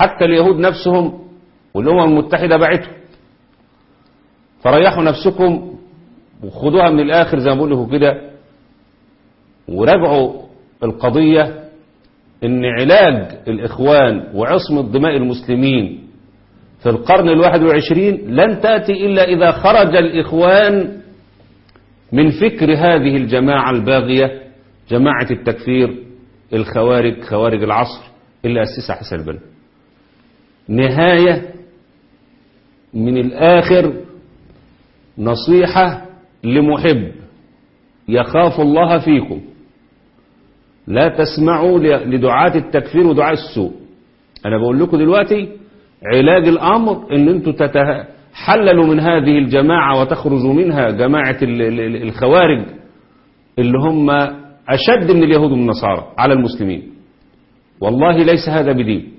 حتى اليهود نفسهم والأمم المتحدة باعتهم فريحوا نفسكم وخدوها من الآخر زي ما بقول لكم كده وراجعوا القضية ان علاج الإخوان وعصمة دماء المسلمين في القرن الواحد والعشرين لن تأتي إلا إذا خرج الإخوان من فكر هذه الجماعة الباغية جماعة التكفير الخوارج خوارج العصر اللي أسسها حسن البنا نهاية من الآخر نصيحة لمحب يخاف الله فيكم لا تسمعوا لدعاة التكفير ودعاء السوء أنا بقول لكم دلوقتي علاج الأمر أن أنتم تتحللوا من هذه الجماعة وتخرجوا منها جماعة الخوارج اللي هم أشد من اليهود والنصارى على المسلمين والله ليس هذا بدين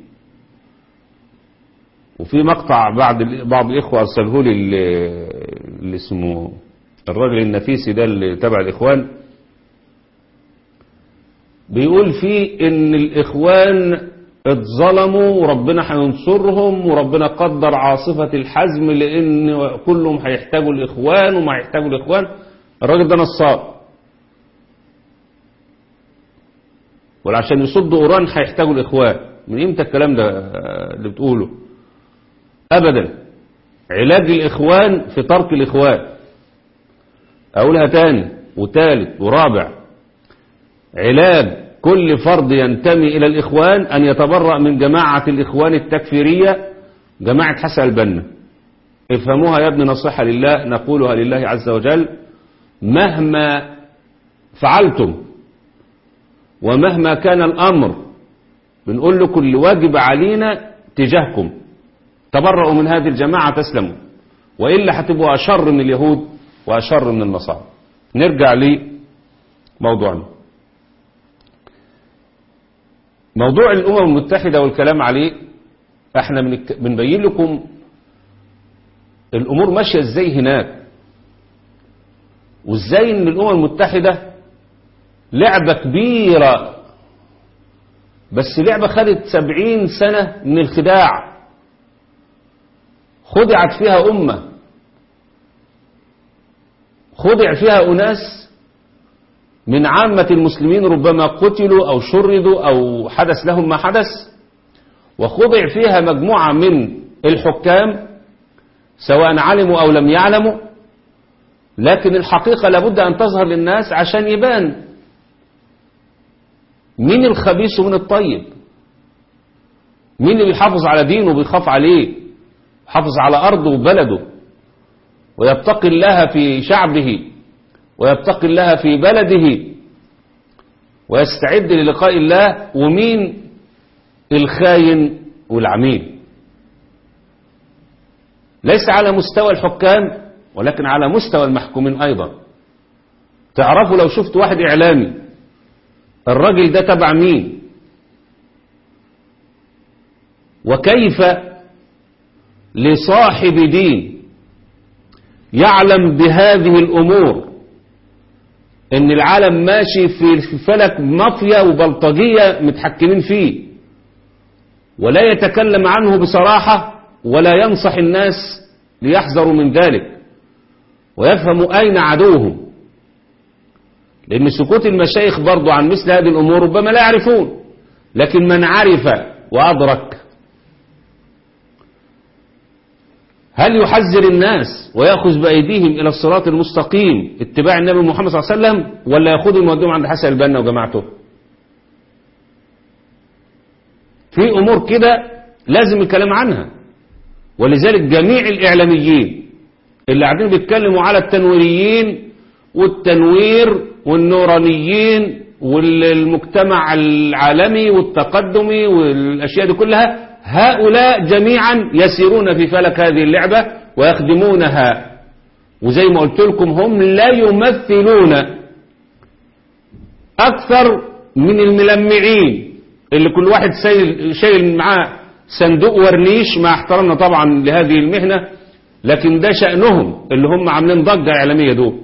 وفي مقطع بعض بعض الإخوة أرسله لي اللي اسمه الراجل النفيسي ده اللي تبع الإخوان بيقول فيه إن الإخوان اتظلموا وربنا هينصرهم وربنا قدر عاصفة الحزم لأن كلهم هيحتاجوا الإخوان وما هيحتاجوا الإخوان الراجل ده نصاب وعشان يصدوا ايران هيحتاجوا الاخوان من امتى الكلام ده اللي بتقوله ابدا علاج الاخوان في ترك الاخوان اقولها تاني وتالت ورابع علاج كل فرد ينتمي الى الاخوان ان يتبرأ من جماعة الاخوان التكفيرية جماعة حسن البنا افهموها يا ابن نصيحة لله نقولها لله عز وجل مهما فعلتم ومهما كان الأمر بنقول لكم اللي واجب علينا تجاهكم تبرؤوا من هذه الجماعة تسلموا وإلا هتبقوا أشر من اليهود وأشر من النصارى نرجع لموضوعنا موضوع الأمم المتحدة والكلام عليه احنا بنبين لكم الأمور ماشية ازاي هناك وازاي ان الأمم المتحدة لعبة كبيرة بس لعبة خدت سبعين سنة من الخداع خدعت فيها أمة خدع فيها أناس من عامة المسلمين ربما قتلوا أو شردوا أو حدث لهم ما حدث وخضع فيها مجموعة من الحكام سواء علموا أو لم يعلموا لكن الحقيقة لابد أن تظهر للناس عشان يبان مين الخبيث ومين الطيب مين اللي بيحافظ على دينه وبيخاف عليه حافظ على أرضه وبلده ويتقي الله في شعبه ويتقي الله في بلده ويستعد للقاء الله ومين الخاين والعميل ليس على مستوى الحكام ولكن على مستوى المحكومين أيضا تعرفوا لو شفت واحد إعلامي الراجل ده تبع مين وكيف لصاحب دين يعلم بهذه الأمور ان العالم ماشي في فلك مافيا وبلطجية متحكمين فيه ولا يتكلم عنه بصراحة ولا ينصح الناس ليحذروا من ذلك ويفهموا أين عدوهم لأن سكوت المشايخ برضو عن مثل هذه الأمور ربما لا يعرفون لكن من عرف وأدرك هل يحذر الناس ويأخذ بأيديهم إلى الصراط المستقيم اتباع النبي محمد صلى الله عليه وسلم ولا يأخذهم ويوديهم عند حسن البنا وجماعته في أمور كده لازم الكلام عنها ولذلك جميع الإعلاميين اللي قاعدين بيتكلموا على التنويريين والتنوير والنورانيين والمجتمع العالمي والتقدمي والأشياء دي كلها هؤلاء جميعا يسيرون في فلك هذه اللعبة ويخدمونها وزي ما قلت لكم هم لا يمثلون أكثر من الملمعين اللي كل واحد شايل معاه صندوق ورنيش مع احترامنا طبعا لهذه المهنة لكن ده شأنهم اللي هم عاملين ضجة إعلامية دول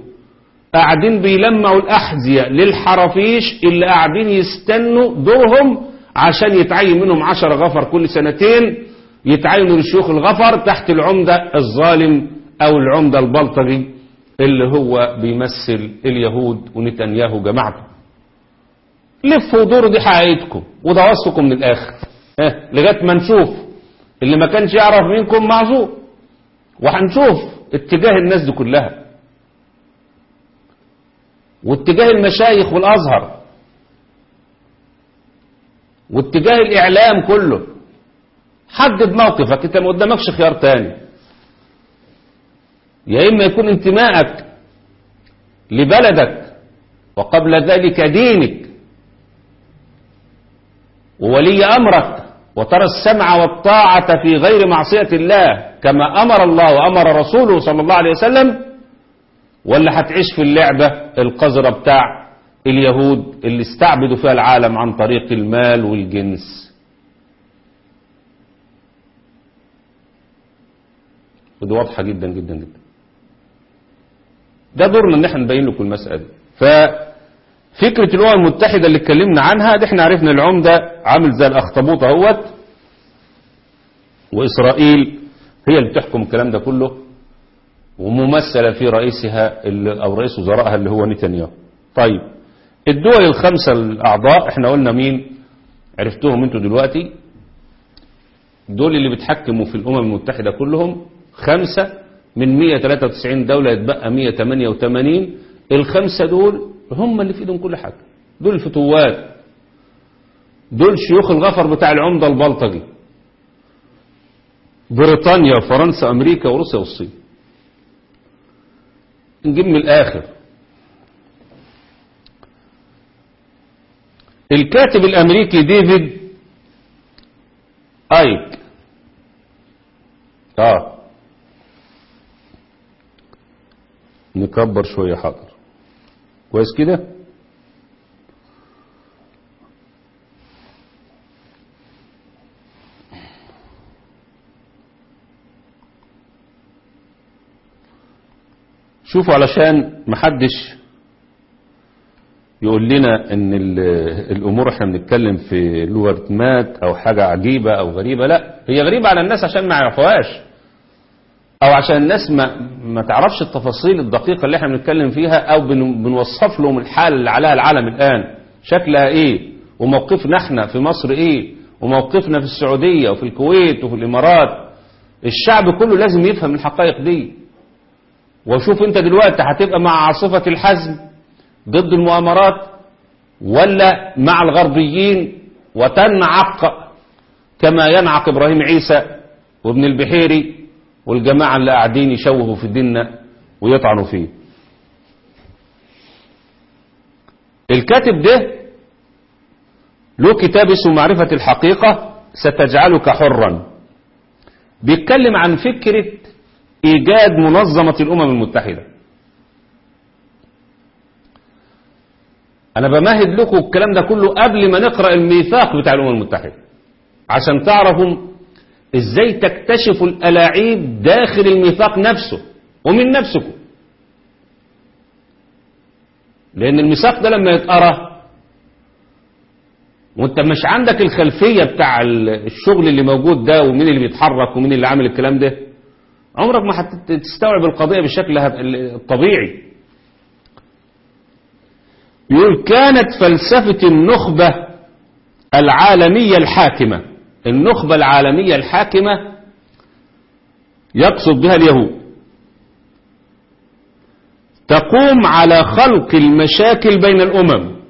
قاعدين بيلمعوا الأحذية للحرافيش اللي قاعدين يستنوا دورهم عشان يتعين منهم عشر غفر كل سنتين يتعينوا للشيوخ الغفر تحت العمدة الظالم أو العمدة البلطجي اللي هو بيمثل اليهود ونتنياهو جماعته لفوا ودوروا دي حقيقتكم وده وصفكم من الآخر ها لغاية ما نشوف اللي ما كانش يعرف منكم معذور وهنشوف اتجاه الناس دي كلها واتجاه المشايخ والأزهر واتجاه الإعلام كله حدد موقفك انت ما قدامكش خيار تاني يا إما يكون انتمائك لبلدك وقبل ذلك دينك وولي أمرك وترى السمع والطاعة في غير معصية الله كما أمر الله وأمر رسوله صلى الله عليه وسلم ولا هتعيش في اللعبة القذرة بتاع اليهود اللي استعبدوا فيها العالم عن طريق المال والجنس ودي واضحة جدا جدا جدا ده دورنا ان احنا نبين لكم المسألة دي ففكرة الأمم المتحدة اللي اتكلمنا عنها دي احنا عرفنا العمدة عامل زي الأخطبوط اهوت وإسرائيل هي اللي بتحكم الكلام ده كله وممثلة في رئيسها اللي أو رئيس وزرائها اللي هو نتنياهو طيب الدول الخمسة الأعضاء احنا قلنا مين عرفتوهم انتوا دلوقتي دول اللي بيتحكموا في الأمم المتحدة كلهم خمسة من 193 دولة يتبقى 188 الخمسة دول هم اللي في ايدهم كل حاجة دول الفتوات دول شيوخ الغفر بتاع العمدة البلطجي بريطانيا وفرنسا أمريكا وروسيا والصين نجيب من الآخر الكاتب الأمريكي ديفيد آيك آه نكبر شوية حاضر كويس كده شوفوا علشان محدش يقول لنا ان الامور احنا بنتكلم في لوغاريتمات او حاجة عجيبة او غريبة لا هي غريبة على الناس عشان ما يعرفوهاش او عشان الناس ما, ما تعرفش التفاصيل الدقيقة اللي احنا بنتكلم فيها او بن بنوصف لهم الحال اللي عليها العالم الان شكلها ايه وموقفنا احنا في مصر ايه وموقفنا في السعودية وفي الكويت وفي الامارات الشعب كله لازم يفهم الحقائق دي وشوف انت دلوقتي هتبقى مع عاصفة الحزم ضد المؤامرات ولا مع الغربيين وتنعق كما ينعق ابراهيم عيسى وابن البحيري والجماعة اللي قاعدين يشوهوا في ديننا ويطعنوا فيه الكاتب ده له كتاب اسمه معرفة الحقيقة ستجعلك حرا بيتكلم عن فكرة إيجاد منظمة الأمم المتحدة أنا بمهد لكم الكلام ده كله قبل ما نقرأ الميثاق بتاع الأمم المتحدة عشان تعرفوا إزاي تكتشفوا الألاعيب داخل الميثاق نفسه ومن نفسكم لأن الميثاق ده لما يتقرأ وانت مش عندك الخلفية بتاع الشغل اللي موجود ده ومين اللي بيتحرك ومين اللي عامل الكلام ده عمرك ما هتستوعب القضية بالشكل الطبيعي يقول كانت فلسفة النخبة العالمية الحاكمة النخبة العالمية الحاكمة يقصد بها اليهود تقوم على خلق المشاكل بين الأمم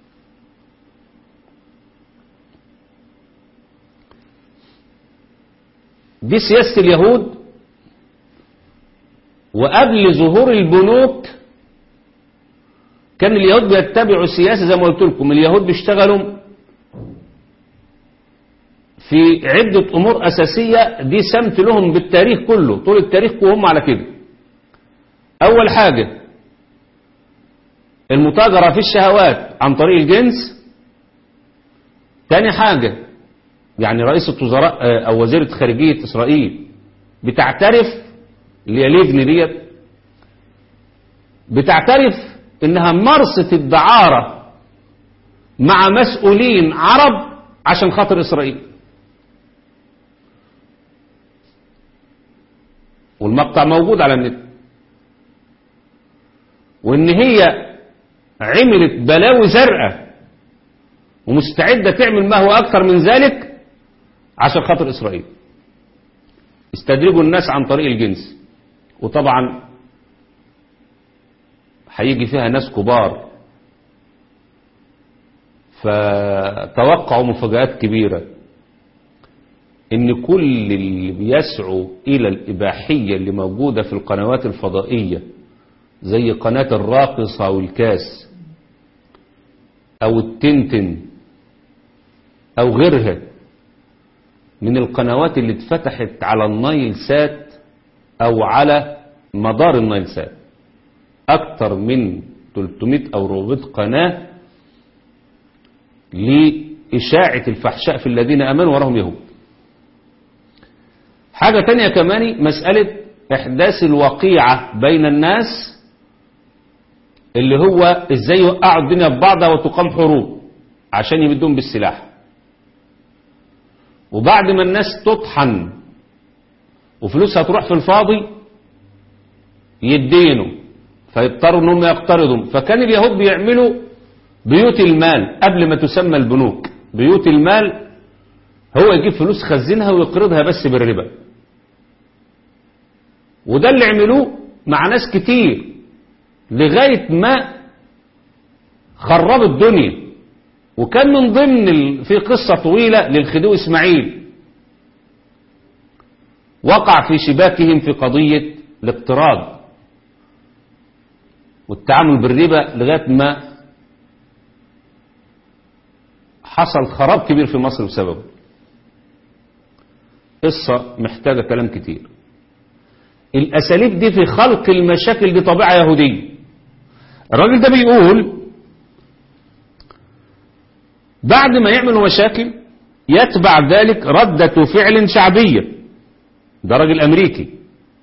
دي سياسة اليهود وقبل ظهور البنوك كان اليهود بيتبعوا سياسة زي ما قلت لكم اليهود بيشتغلوا في عدة أمور أساسية دي سمت لهم بالتاريخ كله طول التاريخ وهم على كده أول حاجة المتاجرة في الشهوات عن طريق الجنس تاني حاجة يعني رئيسة وزراء أو وزيرة خارجية إسرائيل بتعترف اللي هي ليفن ديت بتعترف انها مارست الدعارة مع مسؤولين عرب عشان خاطر إسرائيل والمقطع موجود على النت وإن هي عملت بلاوي زرقاء ومستعدة تعمل ما هو أكثر من ذلك عشان خاطر إسرائيل استدرجوا الناس عن طريق الجنس وطبعا هيجي فيها ناس كبار فتوقعوا مفاجآت كبيرة ان كل اللي بيسعوا الى الاباحية اللي موجودة في القنوات الفضائية زي قناة الراقصة او الكاس او التنتن او غيرها من القنوات اللي اتفتحت على النايل سات او على مدار النايل سات اكتر من 300 او 400 قناة لإشاعة الفحشاء في الذين أمنوا وراهم يهود حاجة تانية كمان مسألة إحداث الوقيعة بين الناس اللي هو إزاي يوقعوا الدنيا ببعضها وتقام حروب عشان يمدون بالسلاح وبعد ما الناس تطحن وفلوسها تروح في الفاضي يدينوا فيضطروا انهم يقترضوا فكان اليهود بيعملوا بيوت المال قبل ما تسمى البنوك بيوت المال هو يجيب فلوس خزنها ويقرضها بس بالربا وده اللي عملوه مع ناس كتير لغاية ما خربوا الدنيا وكان من ضمن ال... في قصة طويلة للخديوي إسماعيل وقع في شباكهم في قضية الاقتراض والتعامل بالربا لغاية ما حصل خراب كبير في مصر بسببه قصة محتاجة كلام كتير الأساليب دي في خلق المشاكل دي طبيعة يهودية الراجل ده بيقول بعد ما يعملوا مشاكل يتبع ذلك ردة فعل شعبية ده راجل أمريكي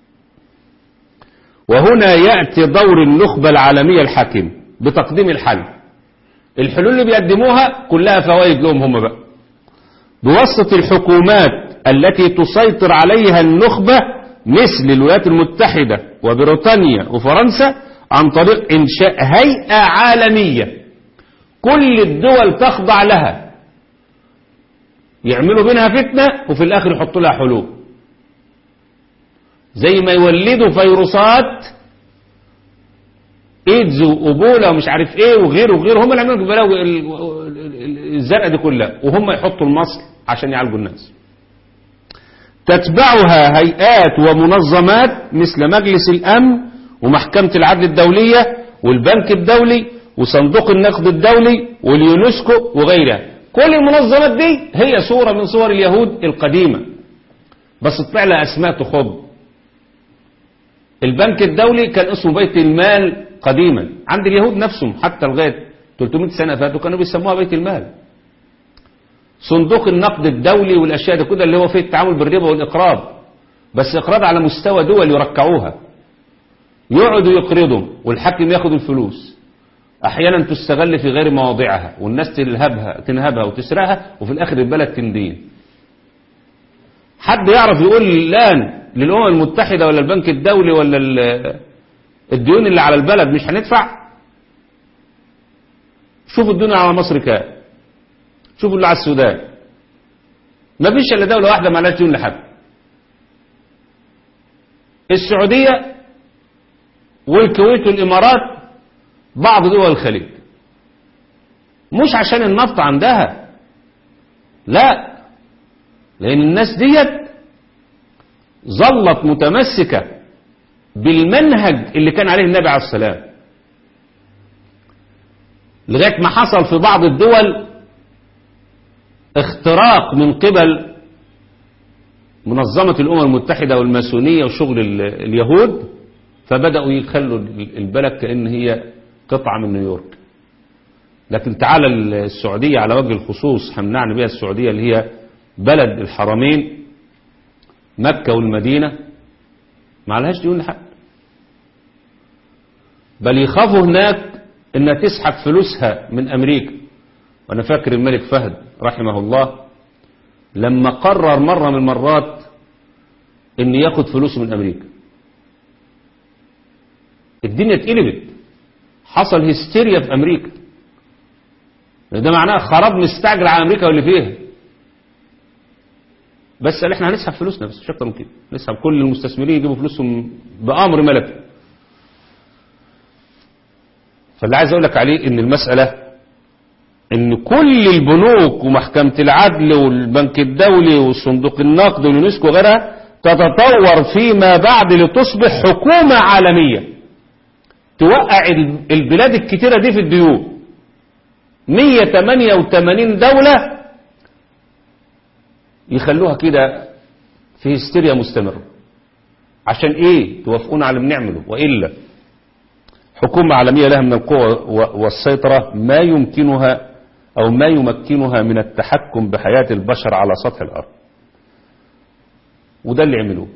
وهنا يأتي دور النخبة العالمية الحاكمة بتقديم الحل الحلول اللي بيقدموها كلها فوائد لهم هم بقى بواسطة الحكومات التي تسيطر عليها النخبة مثل الولايات المتحدة وبريطانيا وفرنسا عن طريق إنشاء هيئة عالمية كل الدول تخضع لها يعملوا بينها فتنة وفي الآخر يحطوا لها حلول زي ما يولدوا فيروسات ايدز وابولا ومش عارف ايه وغيره وغيره هم اللي عملوا البلاوي الزرقاء دي كلها وهم يحطوا المصل عشان يعالجوا الناس تتبعها هيئات ومنظمات مثل مجلس الامن ومحكمة العدل الدولية والبنك الدولي وصندوق النقد الدولي واليونسكو وغيرها كل المنظمات دي هي صورة من صور اليهود القديمة بس طلع لها اسماء تخض البنك الدولي كان اسمه بيت المال قديما عند اليهود نفسهم حتى لغاية 300 سنة فاتوا كانوا بيسموها بيت المال صندوق النقد الدولي والأشياء دي كده اللي هو فيه التعامل بالربا والإقراض بس إقراض على مستوى دول يركعوها يقعدوا يقرضوا والحاكم ياخد الفلوس أحيانا تستغل في غير مواضعها والناس تنهبها تنهبها وتسرقها وفي الآخر البلد تندين حد يعرف يقول الآن للأمم المتحدة ولا البنك الدولي ولا الديون اللي على البلد مش هندفع شوفوا الديون على مصر كام شوفوا اللي على السودان ما فيش الا دولة واحدة ما لهاش ديون لحد السعودية والكويت والإمارات بعض دول الخليج مش عشان النفط عندها لا لأن الناس ديت ظلت متمسكة بالمنهج اللي كان عليه النبي عليه السلام لغاية ما حصل في بعض الدول اختراق من قبل منظمة الأمم المتحدة والماسونية وشغل اليهود فبدأوا يخلوا البلد كأن هي قطعة من نيويورك لكن تعالى السعودية على وجه الخصوص همنعني بها السعودية اللي هي بلد الحرمين مكة والمدينة ما عليهاش ديون لحد بل يخافوا هناك انها تسحب فلوسها من امريكا وأنا فاكر الملك فهد رحمه الله لما قرر مرة من المرات ان ياخد فلوسه من امريكا الدنيا اتقلبت حصل هستيريا في امريكا ده معناه خراب مستعجل على امريكا واللي فيها بس قال احنا هنسحب فلوسنا بس مش اكتر من كده نسحب كل المستثمرين يجيبوا فلوسهم بامر ملكي فاللي عايز اقول لك عليه ان المساله ان كل البنوك ومحكمه العدل والبنك الدولي والصندوق النقد واليونسكو وغيرها تتطور فيما بعد لتصبح حكومه عالميه توقع البلاد الكتيره دي في الديون 188 دوله يخلوها كده في هستيريا مستمره عشان ايه توافقون على اللي بنعمله والا حكومة عالمية لها من القوة والسيطرة ما يمكنها أو ما يمكنها من التحكم بحياة البشر على سطح الأرض وده اللي عملوه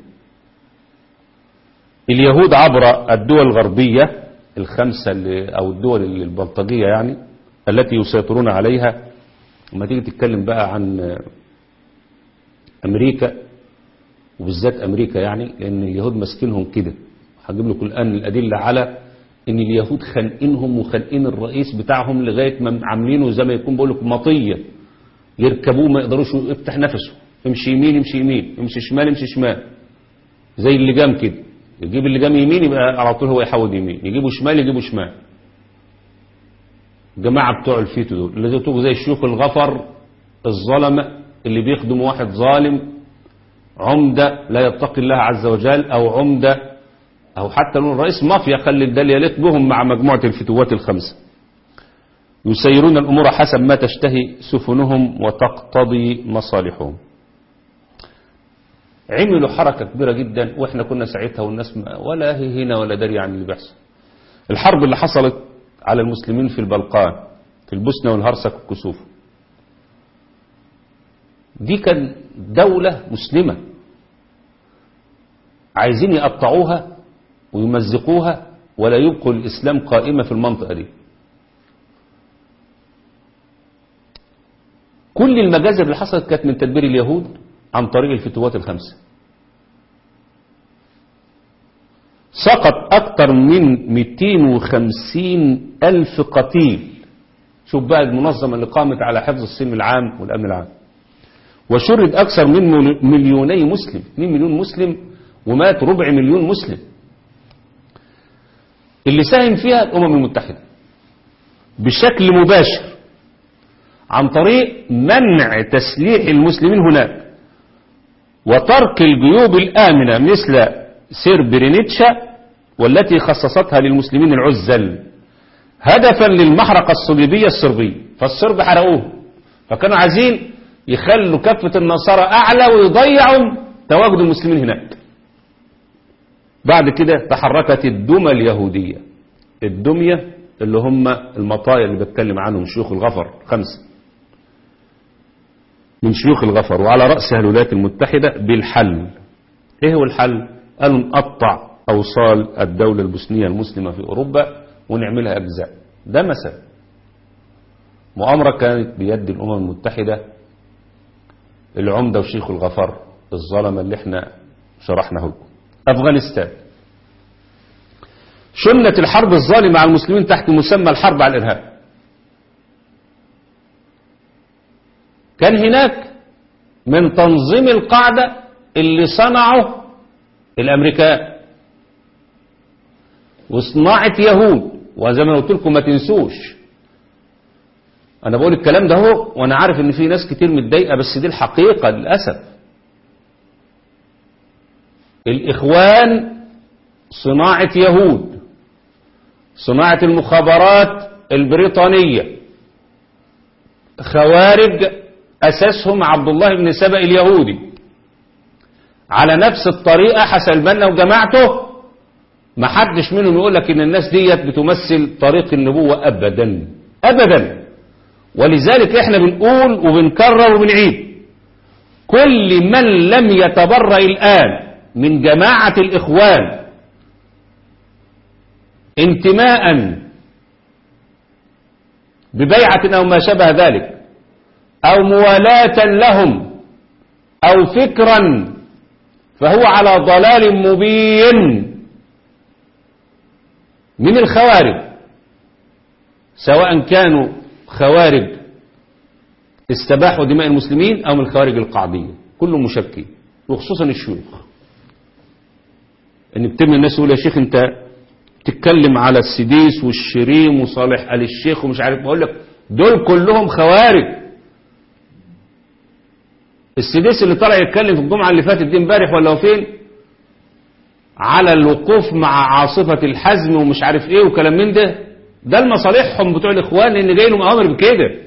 اليهود عبر الدول الغربية الخمسة اللي أو الدول البلطجية يعني التي يسيطرون عليها لما تيجي تتكلم بقى عن أمريكا وبالذات أمريكا يعني لأن اليهود ماسكينهم كده هجيب لكم الآن الأدلة على ان اليهود خانقينهم وخانقين الرئيس بتاعهم لغايه ما عاملينه زي ما يكون بقول لك مطيه يركبوه ما يقدروش يفتح نفسه يمشي يمين يمشي يمين يمشي شمال يمشي شمال زي اللجام كده يجيب اللجام يمين يبقى على طول هو يحود يمين يجيبوا شمال يجيبوا شمال الجماعه بتوع الفيتو دول اللي زي الشيوخ الغفر الظلمه اللي بيخدموا واحد ظالم عمده لا يتقي الله عز وجل او عمده أو حتى لو الرئيس مافيا خلي ده يليق بهم مع مجموعة الفتوات الخمسة يسيرون الأمور حسب ما تشتهي سفنهم وتقتضي مصالحهم عملوا حركة كبيرة جدا وإحنا كنا ساعتها والناس ولا هي هنا ولا داري عن اللي بيحصل الحرب اللي حصلت على المسلمين في البلقان في البوسنة والهرسك والكسوف دي كان دولة مسلمة عايزين يقطعوها ويمزقوها ولا يبقوا الإسلام قائمة في المنطقة دي كل المجازر اللي حصلت كانت من تدبير اليهود عن طريق الفتوات الخمسة سقط أكثر من 250 ألف قتيل شوف بقى المنظمة اللي قامت على حفظ السلم العام والأمن العام وشرد أكثر من مليوني مسلم 2 مليون مسلم ومات ربع مليون مسلم اللي ساهم فيها الأمم المتحدة بشكل مباشر عن طريق منع تسليح المسلمين هناك وترك الجيوب الآمنة مثل سيربرينيتشا والتي خصصتها للمسلمين العزل هدفا للمحرقة الصليبية الصربية فالصرب حرقوه فكانوا عايزين يخلوا كفة النصارى أعلى ويضيعوا تواجد المسلمين هناك بعد كده تحركت الدمى اليهودية الدمية اللي هم المطايا اللي بتكلم عنهم شيوخ الغفر خمسة من شيوخ الغفر وعلى رأسها الولايات المتحدة بالحل ايه هو الحل قالوا نقطع أوصال الدولة البوسنية المسلمة في أوروبا ونعملها أجزاء ده مثل مؤامرة كانت بيد الأمم المتحدة العمدة وشيخ الغفر الظلمة اللي احنا شرحناه لكم أفغانستان شنت الحرب الظالمة على المسلمين تحت مسمى الحرب على الإرهاب كان هناك من تنظيم القاعدة اللي صنعه الأمريكان وصناعة يهود وزي ما قلت لكم ما تنسوش أنا بقول الكلام ده هو وأنا عارف إن في ناس كتير متضايقة بس دي الحقيقة للأسف الإخوان صناعة يهود صناعة المخابرات البريطانية خوارج أساسهم عبد الله بن سبأ اليهودي على نفس الطريقة حسن البنا وجماعته ما حدش منهم يقول لك ان الناس ديت بتمثل طريق النبوة ابدا ابدا ولذلك احنا بنقول وبنكرر وبنعيد كل من لم يتبرأ الآن من جماعة الإخوان انتماء ببيعة أو ما شابه ذلك أو موالاة لهم أو فكرا فهو على ضلال مبين من الخوارج سواء كانوا خوارج استباحوا دماء المسلمين أو من الخوارج القاعدية كله مشكي وخصوصا الشيوخ ان بتبني الناس يقول يا شيخ انت تتكلم على السديس والشريم وصالح آل الشيخ ومش عارف بقول لك دول كلهم خوارج السديس اللي طلع يتكلم في الجمعة اللي فاتت دي امبارح ولا هو فين على الوقوف مع عاصفة الحزم ومش عارف ايه وكلام من ده ده المصالحهم بتوع الاخوان لان جاي لهم اوامر بكده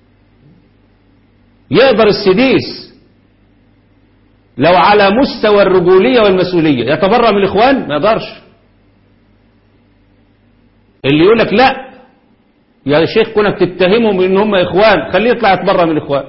يقدر السديس لو على مستوى الرجولية والمسؤولية يتبرأ من الاخوان ما يقدرش اللي يقول لك لا يا شيخ كونك تتهمهم ان هم اخوان خليه يطلع يتبرأ من الاخوان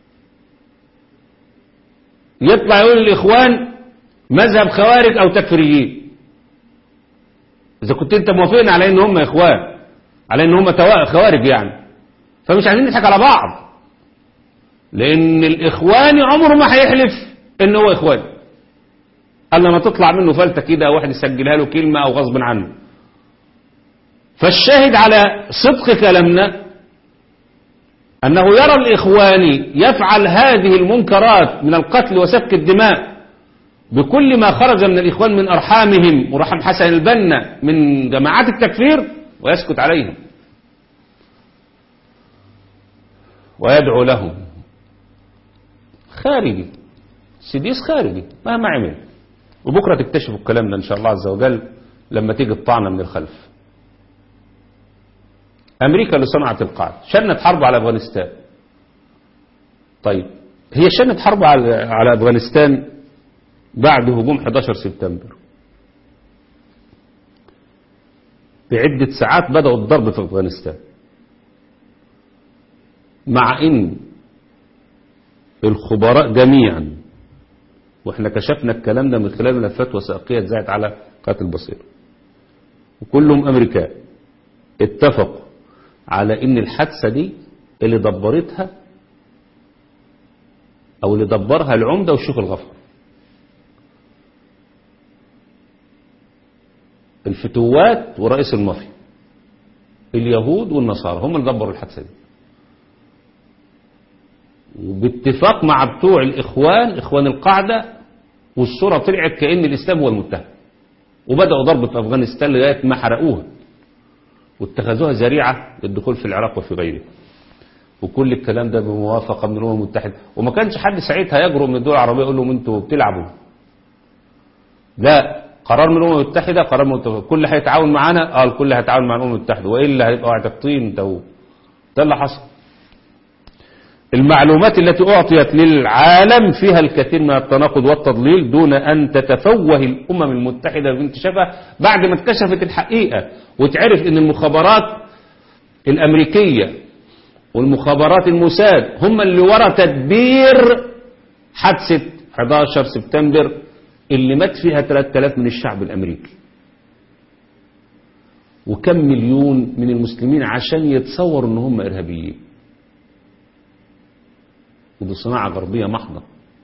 يطلع يقول الاخوان مذهب خوارج او تكفيريين اذا كنت انت موافقنا على ان هم اخوان على ان هم خوارج يعني فمش عايزين نضحك على بعض لان الاخواني عمره ما هيحلف ان هو اخواني قال لما تطلع منه فلتة كده او واحد يسجلها له كلمة او غصب عنه فالشاهد على صدق كلامنا أنه يرى الإخواني يفعل هذه المنكرات من القتل وسفك الدماء بكل ما خرج من الإخوان من أرحامهم ورحم حسن البنا من جماعات التكفير ويسكت عليهم ويدعو لهم خارجي سديس خارجي مهما عمل وبكرة تكتشفوا الكلام ده إن شاء الله عز وجل لما تيجي الطعنة من الخلف أمريكا اللي صنعت القاعدة شنت حرب على أفغانستان طيب هي شنت حرب على على أفغانستان بعد هجوم 11 سبتمبر بعدة ساعات بدأوا الضرب في أفغانستان مع إن الخبراء جميعا واحنا كشفنا الكلام ده من خلال ملفات وثائقية اتذاعت على قناة البصيرة وكلهم أمريكان اتفقوا على ان الحادثة دي اللي دبرتها او اللي دبرها العمدة والشيخ الغفر الفتوات ورئيس المافيا اليهود والنصارى هم اللي دبروا الحادثة دي وباتفاق مع بتوع الاخوان اخوان القاعدة والصورة طلعت كأن الاسلام هو المتهم وبدأوا ضرب في افغانستان لغاية ما حرقوها واتخذوها ذريعة للدخول في العراق وفي غيره وكل الكلام ده بموافقة من الأمم المتحدة وما كانش حد ساعتها يجرؤ من الدول العربية يقول لهم انتوا بتلعبوا لا قرار من الأمم المتحدة قرار من الأمم كل هيتعاون معانا اه الكل هيتعاون مع الأمم المتحدة وإلا هيبقى اعتقطين انت ده اللي حصل المعلومات التي أعطيت للعالم فيها الكثير من التناقض والتضليل دون أن تتفوه الأمم المتحدة بانكشافها بعد ما اتكشفت الحقيقة وتعرف أن المخابرات الأمريكية والمخابرات الموساد هم اللي ورا تدبير حادثة 11 سبتمبر اللي مات فيها 3000 من الشعب الأمريكي وكم مليون من المسلمين عشان يتصوروا ان هم إرهابيين ودي صناعة غربية محضة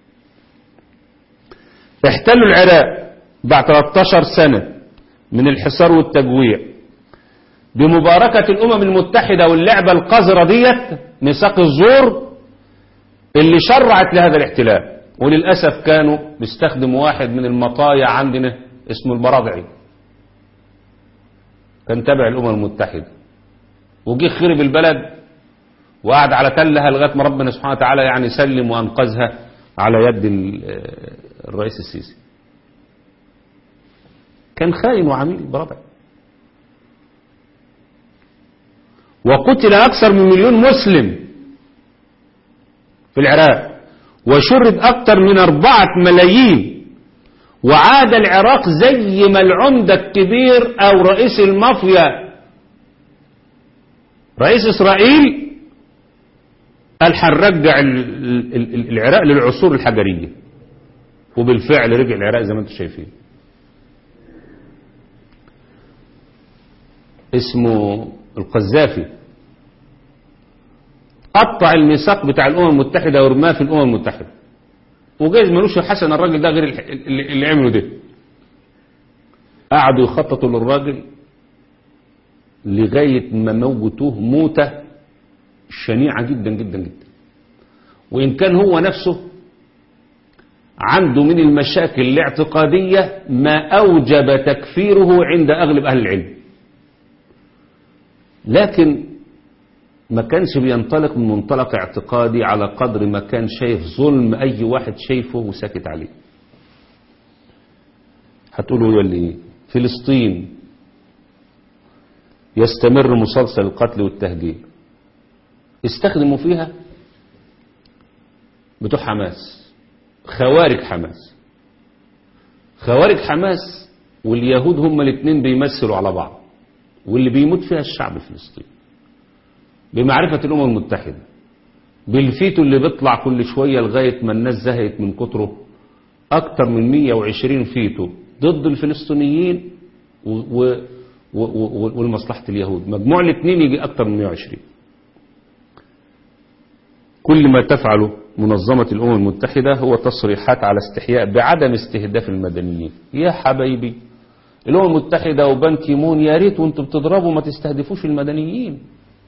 احتلوا العراق بعد 13 سنة من الحصار والتجويع بمباركة الأمم المتحدة واللعبة القذرة ديت ميثاق الزور اللي شرعت لهذا الاحتلال وللأسف كانوا بيستخدموا واحد من المطايا عندنا اسمه البراضعي كان تابع الأمم المتحدة وجه خرب البلد وقعد على تلها لغاية ما ربنا سبحانه وتعالى يعني سلم وأنقذها على يد الرئيس السيسي كان خاين وعميل بربع وقتل أكثر من مليون مسلم في العراق وشرد أكثر من أربعة ملايين وعاد العراق زي ما العمدة الكبير أو رئيس المافيا رئيس إسرائيل قال هنرجع العراق للعصور الحجرية وبالفعل رجع العراق زي ما انتم شايفين اسمه القذافي قطع الميثاق بتاع الأمم المتحدة ورماه في الأمم المتحدة وجايز ملوش حسن الراجل ده غير الح- اللي اللي عمله ده قعدوا يخططوا للراجل لغاية ما موتوه موتة شنيعة جدا جدا جدا وإن كان هو نفسه عنده من المشاكل الاعتقادية ما أوجب تكفيره عند أغلب أهل العلم لكن ما كانش بينطلق من منطلق اعتقادي على قدر ما كان شايف ظلم أي واحد شايفه وساكت عليه هتقولوا يقول ايه فلسطين يستمر مسلسل القتل والتهجير استخدموا فيها بتوع حماس خوارج حماس خوارج حماس واليهود هم الاثنين بيمثلوا على بعض واللي بيموت فيها الشعب الفلسطيني بمعرفة الأمم المتحدة بالفيتو اللي بيطلع كل شوية لغاية ما الناس زهقت من كتره أكتر من 120 فيتو ضد الفلسطينيين و و و و ولمصلحة اليهود مجموع الاثنين يجي أكتر من 120 كل ما تفعله منظمة الأمم المتحدة هو تصريحات على استحياء بعدم استهداف المدنيين يا حبايبي الأمم المتحدة وبان كيمون يا ريت وانتم بتضربوا ما تستهدفوش المدنيين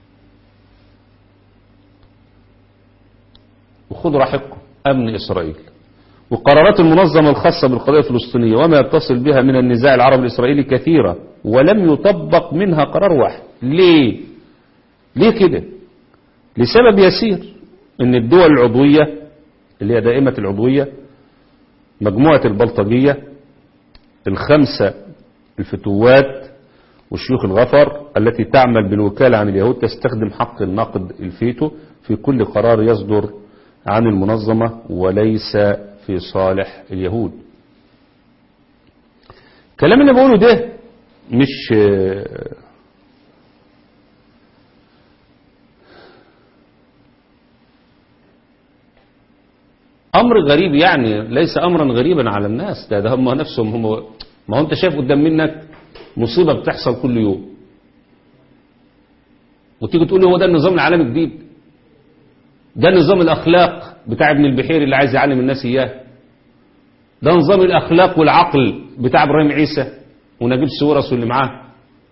وخذوا راحتكم أمن إسرائيل وقرارات المنظمة الخاصة بالقضية الفلسطينية وما يتصل بها من النزاع العربي الإسرائيلي كثيرة ولم يطبق منها قرار واحد ليه ليه كده لسبب يسير ان الدول العضوية اللي هي دائمة العضوية مجموعة البلطجية الخمسة الفتوات والشيوخ الغفر التي تعمل بالوكالة عن اليهود تستخدم حق النقد الفيتو في كل قرار يصدر عن المنظمة وليس في صالح اليهود الكلام اللي بقوله ده مش امر غريب يعني ليس امرا غريبا على الناس ده, ده هم نفسهم هم ما هو انت شايف قدام منك مصيبة بتحصل كل يوم وتيجي تقول لي هو ده النظام العالمي الجديد ده نظام الاخلاق بتاع ابن البحيري اللي عايز يعلم الناس اياه ده نظام الاخلاق والعقل بتاع ابراهيم عيسى ونجيب سورس واللي معاه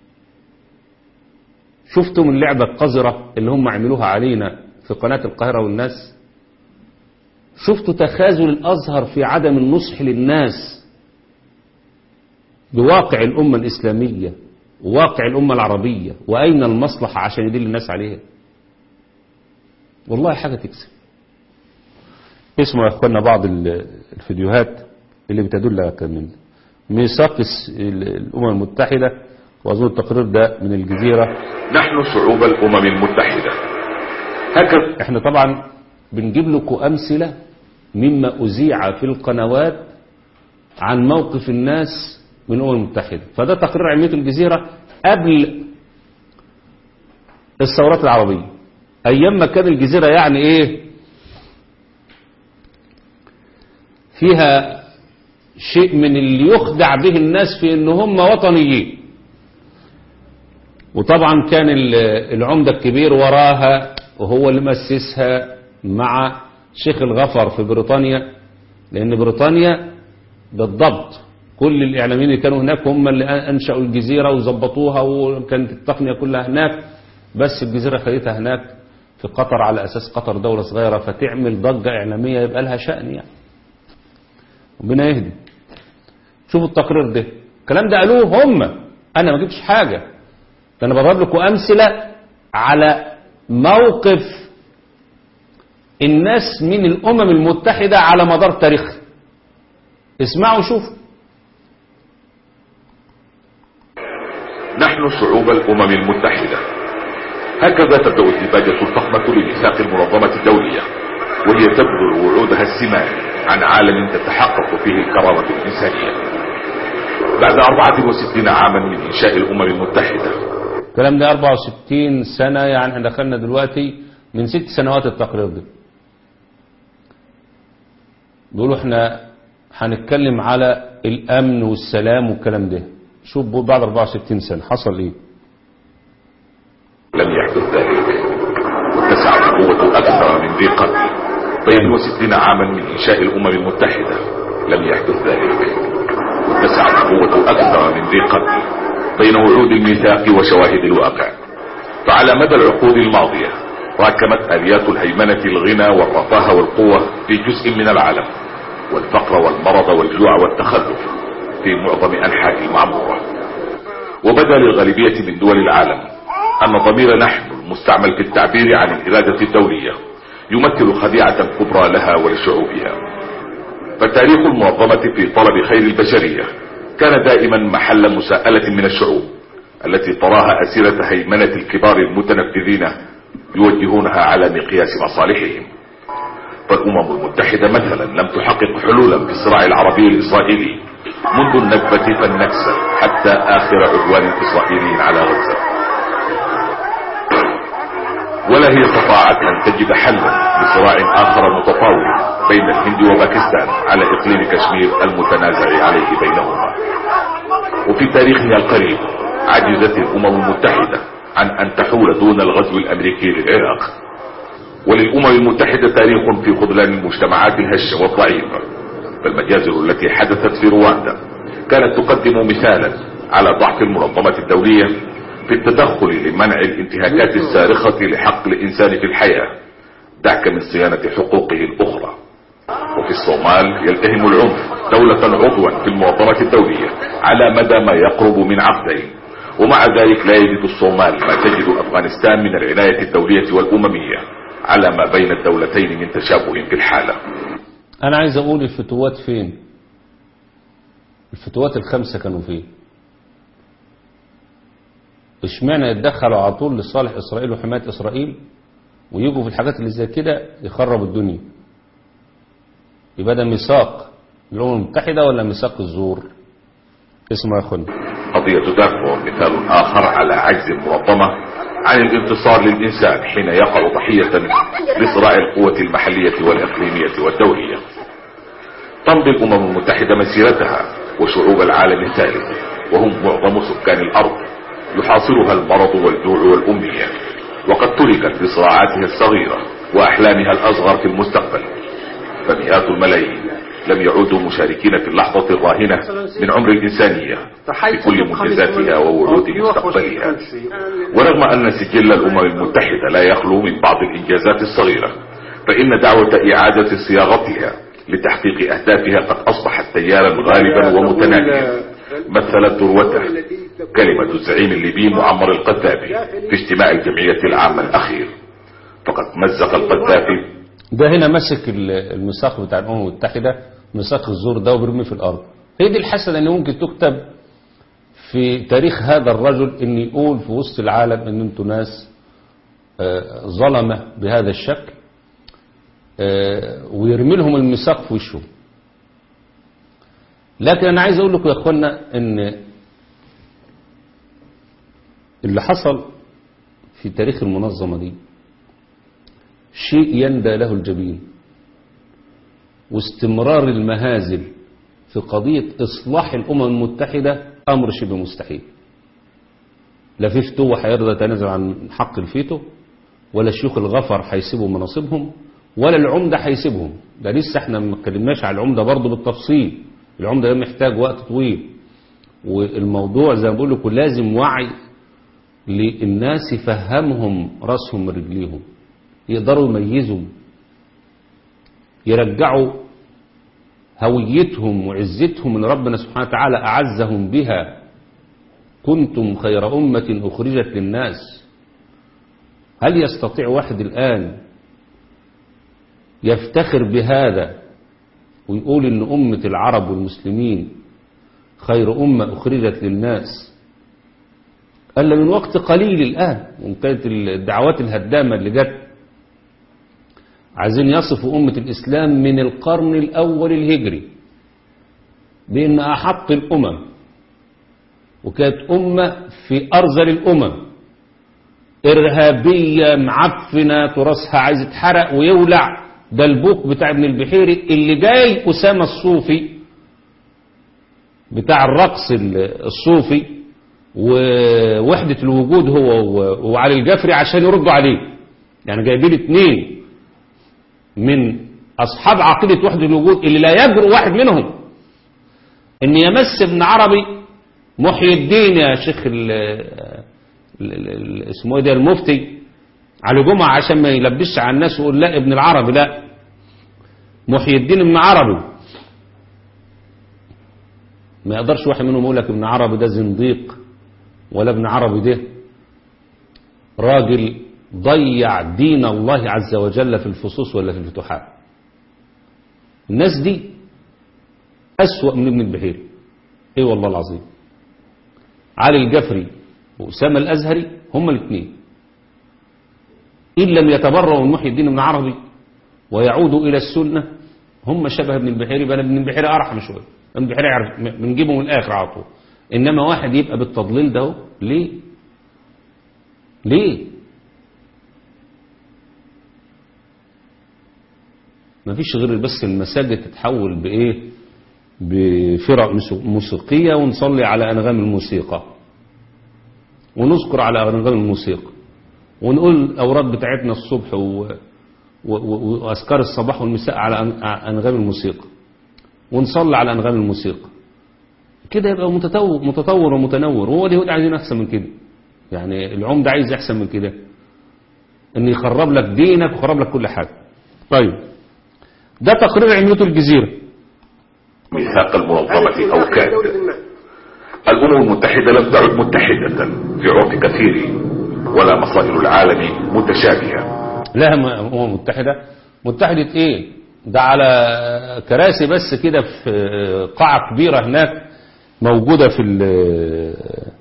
شفتم اللعبة القذرة اللي هم عملوها علينا في قناة القاهرة والناس شفتوا تخاذل الأزهر في عدم النصح للناس بواقع الأمة الإسلامية وواقع الأمة العربية وأين المصلحة عشان يدل الناس عليها والله حاجة تكسب اسمعوا يا أخوانا بعض الفيديوهات اللي بتدل على كلام ميثاق الأمم المتحدة وأظن التقرير ده من الجزيرة نحن شعوب الأمم المتحدة هكذا احنا طبعا بنجيب لكم أمثلة مما أذيع في القنوات عن موقف الناس من الأمم المتحدة فده تقرير علمية الجزيرة قبل الثورات العربية أيام ما كان الجزيرة يعني إيه فيها شيء من اللي يخدع به الناس في ان هم وطنيين وطبعا كان العمدة الكبير وراها وهو اللي مؤسسها مع شيخ الغفر في بريطانيا لان بريطانيا بالضبط كل الاعلاميين اللي كانوا هناك هم اللي انشأوا الجزيرة وظبطوها وكانت التقنية كلها هناك بس الجزيرة خليتها هناك في قطر على اساس قطر دولة صغيرة فتعمل ضجة اعلامية يبقى لها شأن يعني ربنا يهدي شوفوا التقرير ده الكلام ده قالوه هم انا ما جبتش حاجة ده انا بضرب لكم امثلة على موقف الناس من الامم المتحدة على مدار تاريخها اسمعوا شوفوا نحن شعوب الأمم المتحدة هكذا تبدأ الديباجة الفخمة لميثاق المنظمة الدولية وهي تبذل وعودها السمان عن عالم تتحقق فيه الكرامة الإنسانية بعد 64 عاما من إنشاء الأمم المتحدة الكلام ده 64 سنة يعني احنا دخلنا دلوقتي من ست سنوات التقرير ده بيقولوا احنا هنتكلم على الأمن والسلام والكلام ده شوف بعد 64 سنة حصل ايه لم يحدث ذلك واتسع القوة أكثر من ذي قبل 62 عاما من إنشاء الأمم المتحدة لم يحدث ذلك واتسعت القوة أكثر من ذي قبل بين وعود الميثاق وشواهد الواقع فعلى مدى العقود الماضية راكمت آليات الهيمنة الغنى والرفاه والقوة في جزء من العالم والفقر والمرض والجوع والتخلف في معظم أنحاء المعمورة وبدا للغالبية من دول العالم أن ضمير نحن المستعمل في التعبير عن الإرادة الدولية يمثل خديعة كبرى لها ولشعوبها فتاريخ المنظمة في طلب خير البشرية كان دائما محل مساءلة من الشعوب التي تراها أسيرة هيمنة الكبار المتنفذين يوجهونها على مقياس مصالحهم فالأمم المتحدة مثلا لم تحقق حلولا في الصراع العربي الإسرائيلي منذ النكبة فالنكسة حتى آخر عدوان إسرائيلي على غزة ولا هي استطاعت أن تجد حلا لصراع آخر متطاول بين الهند وباكستان على إقليم كشمير المتنازع عليه بينهما وفي تاريخها القريب عجزت الأمم المتحدة عن أن تحول دون الغزو الأمريكي للعراق وللأمم المتحدة تاريخ في خذلان المجتمعات الهشة والضعيفة فالمجازر التي حدثت في رواندا كانت تقدم مثالا على ضعف المنظمة الدولية في التدخل لمنع الانتهاكات الصارخة لحق الإنسان في الحياة دعك من صيانة حقوقه الأخرى وفي الصومال يلتهم العنف دولة عضوا في المنظمة الدولية على مدى ما يقرب من عقدين ومع ذلك لا يجد الصومال ما تجد أفغانستان من العناية الدولية والأممية على ما بين الدولتين من تشابه في الحالة أنا عايز أقول الفتوات فين الفتوات الخمسة كانوا فين اشمعنى يتدخلوا على طول لصالح إسرائيل وحماية إسرائيل ويجوا في الحاجات اللي زي كده يخربوا الدنيا يبقى ده ميثاق الأمم المتحدة ولا ميثاق الزور اسمه يا أخونا قضية دارفور مثال آخر على عجز المنظمة عن الانتصار للإنسان حين يقع ضحية لصراع القوة المحلية والإقليمية والدولية تمضي الأمم المتحدة مسيرتها وشعوب العالم الثالث وهم معظم سكان الأرض يحاصرها المرض والجوع والأمية وقد تركت لصراعاتها الصغيرة وأحلامها الأصغر في المستقبل فمئات الملايين لم يعودوا مشاركين في اللحظة الراهنة من عمر الإنسانية بكل منجزاتها ووعود مستقبلها ورغم أن سجل الأمم المتحدة لا يخلو من بعض الإنجازات الصغيرة فإن دعوة إعادة صياغتها لتحقيق أهدافها قد أصبحت تيارا غالبا ومتناهيا مثلت ذروته كلمة الزعيم الليبي معمر القذافي في اجتماع الجمعية العامة الأخير فقد مزق القذافي ده هنا ماسك الميثاق بتاع الأمم المتحدة ميثاق الزور ده وبيرميه في الأرض هي دي الحسنة اللي ممكن تكتب في تاريخ هذا الرجل ان يقول في وسط العالم ان انتوا ناس ظلمة بهذا الشكل ويرمي لهم الميثاق في وشهم لكن انا عايز اقول لكم يا اخوانا ان اللي حصل في تاريخ المنظمة دي شيء يندى له الجبين واستمرار المهازل في قضية إصلاح الأمم المتحدة أمر شبه مستحيل لا في فتوة هيرضى يتنازل عن حق الفيتو ولا الشيوخ الغفر هيسيبوا مناصبهم ولا العمدة هيسيبهم ده لسه احنا ما اتكلمناش على العمدة برضه بالتفصيل العمدة ده محتاج وقت طويل والموضوع زي ما بقول لكم لازم وعي للناس يفهمهم راسهم من رجليهم يقدروا يميزوا يرجعوا هويتهم وعزتهم اللي ربنا سبحانه وتعالى أعزهم بها كنتم خير أمة أخرجت للناس هل يستطيع واحد الآن يفتخر بهذا ويقول إن أمة العرب والمسلمين خير أمة أخرجت للناس ألا من وقت قليل الآن وكانت الدعوات الهدامة اللي جت عايزين يصفوا أمة الإسلام من القرن الأول الهجري بأن أحط الأمم وكانت أمة في أرذل الأمم إرهابية معفنة تراثها عايز يتحرق ويولع ده البوك بتاع ابن البحيري اللي جاي أسامة الصوفي بتاع الرقص الصوفي ووحدة الوجود هو وعلي الجفري عشان يردوا عليه يعني جايبين اثنين من أصحاب عقيدة وحدة الوجود اللي لا يجرؤ واحد منهم إن يمس ابن عربي محي الدين يا شيخ ال ال- ال- اسمه ايه ده المفتي على جمعة عشان ما يلبسش على الناس ويقول لا ابن العربي لا محي الدين ابن عربي ما يقدرش واحد منهم يقول لك ابن عربي ده زنديق ولا ابن عربي ده راجل ضيع دين الله عز وجل في الفصوص ولا في الفتوحات الناس دي أسوأ من ابن البحيري ايه والله العظيم علي الجفري وأسامة الأزهري هما الاثنين إن لم يتبرؤوا من محي الدين بن عربي ويعودوا إلى السنة هم شبه ابن البحيري بل ابن البحيري أرحم شوية ابن البحيري يعرف بنجيبه من الآخر على طول إنما واحد يبقى بالتضليل ده ليه ليه ما فيش غير بس المساجد تتحول بإيه بفرق موسيقية ونصلي على أنغام الموسيقى ونذكر على أنغام الموسيقى ونقول الأوراد بتاعتنا الصبح و... و... و... وأذكار الصباح والمساء على أن- أنغام الموسيقى ونصلي على أنغام الموسيقى كده يبقى متطور, متطور ومتنور وهو اليهود عايزين أحسن من كده يعني العمدة عايز أحسن من كده إن يخرب لك دينك ويخرب لك كل حاجة طيب ده تقرير عملية الجزيرة ميثاق المنظمة أو كاد الأمم المتحدة لم تعد متحدة في عرف كثير ولا مصائر العالم متشابهة لها م- أمم متحدة متحدة إيه ده على كراسي بس كده في قاعة كبيرة هناك موجودة في ال-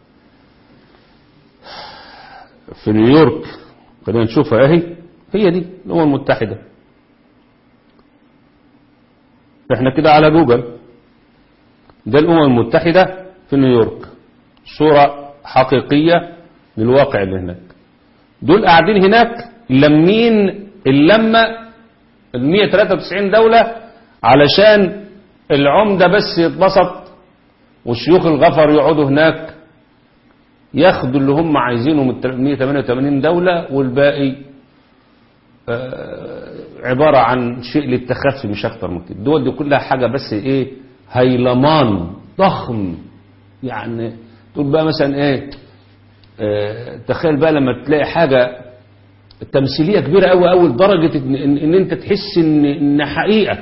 في نيويورك خلينا نشوفها اهي هي دي الأمم المتحدة احنا كده على جوجل ده الأمم المتحدة في نيويورك صورة حقيقية للواقع اللي هناك دول قاعدين هناك لمين اللمة ال 193 دولة علشان العمدة بس يتبسط والشيوخ الغفر يقعدوا هناك ياخدوا اللي هم عايزينه من 188 دولة والباقي آه، عبارة عن شيء للتخفي مش أكتر من كده الدول دي كلها حاجة بس إيه هيلمان ضخم يعني تقول بقى مثلا إيه آه، تخيل بقى لما تلاقي حاجة تمثيلية كبيرة قوي قوي لدرجة إن, إن, إن أنت تحس إن, إن حقيقة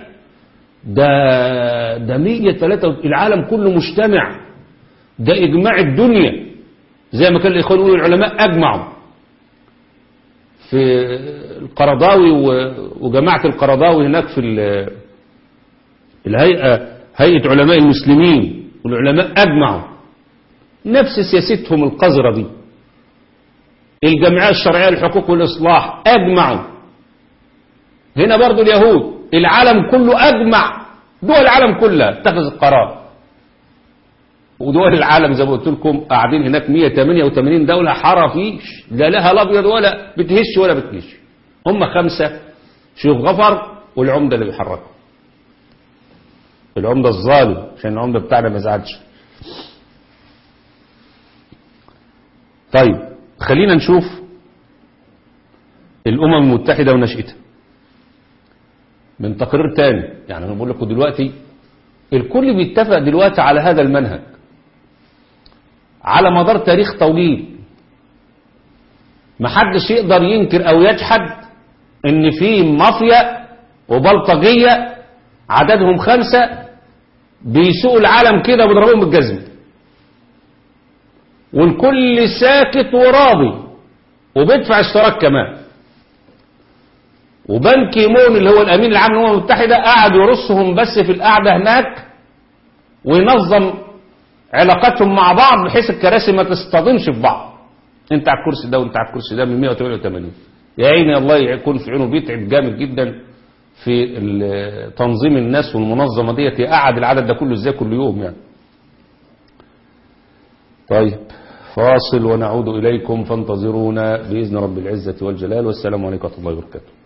ده ده 103 العالم كله مجتمع ده إجماع الدنيا زي ما كان الإخوان يقولوا العلماء أجمعوا في القرضاوي و- وجماعة القرضاوي هناك في ال- الهيئة هيئة علماء المسلمين والعلماء أجمعوا نفس سياستهم القذرة دي الجمعية الشرعية للحقوق والإصلاح أجمعوا هنا برضو اليهود العالم كله أجمع دول العالم كلها اتخذت قرار ودول العالم زي ما قلت لكم قاعدين هناك 188 دولة حرفيش لا لها الأبيض ولا بتهش ولا بتهش هم خمسة شيخ غفر والعمدة اللي بيحركوا العمدة الظالم عشان العمدة بتاعنا ما يزعلش طيب خلينا نشوف الأمم المتحدة ونشأتها من تقرير تاني يعني أنا بقول لكم دلوقتي الكل بيتفق دلوقتي على هذا المنهج على مدار تاريخ طويل محدش يقدر ينكر او يجحد ان في مافيا وبلطجية عددهم خمسة بيسوقوا العالم كده وبيضربوهم بالجزم والكل ساكت وراضي وبيدفع اشتراك كمان وبان كيمون اللي هو الامين العام للامم المتحده قعد يرصهم بس في القعده هناك وينظم علاقاتهم مع بعض بحيث الكراسي ما تصطدمش في بعض انت على الكرسي ده وانت على الكرسي ده من 188 يا عيني الله يكون في عينه بيتعب جامد جدا في ال- تنظيم الناس والمنظمه ديت يقعد العدد ده كله ازاي كل يوم يعني طيب فاصل ونعود اليكم فانتظرونا باذن رب العزه والجلال والسلام عليكم ورحمه الله وبركاته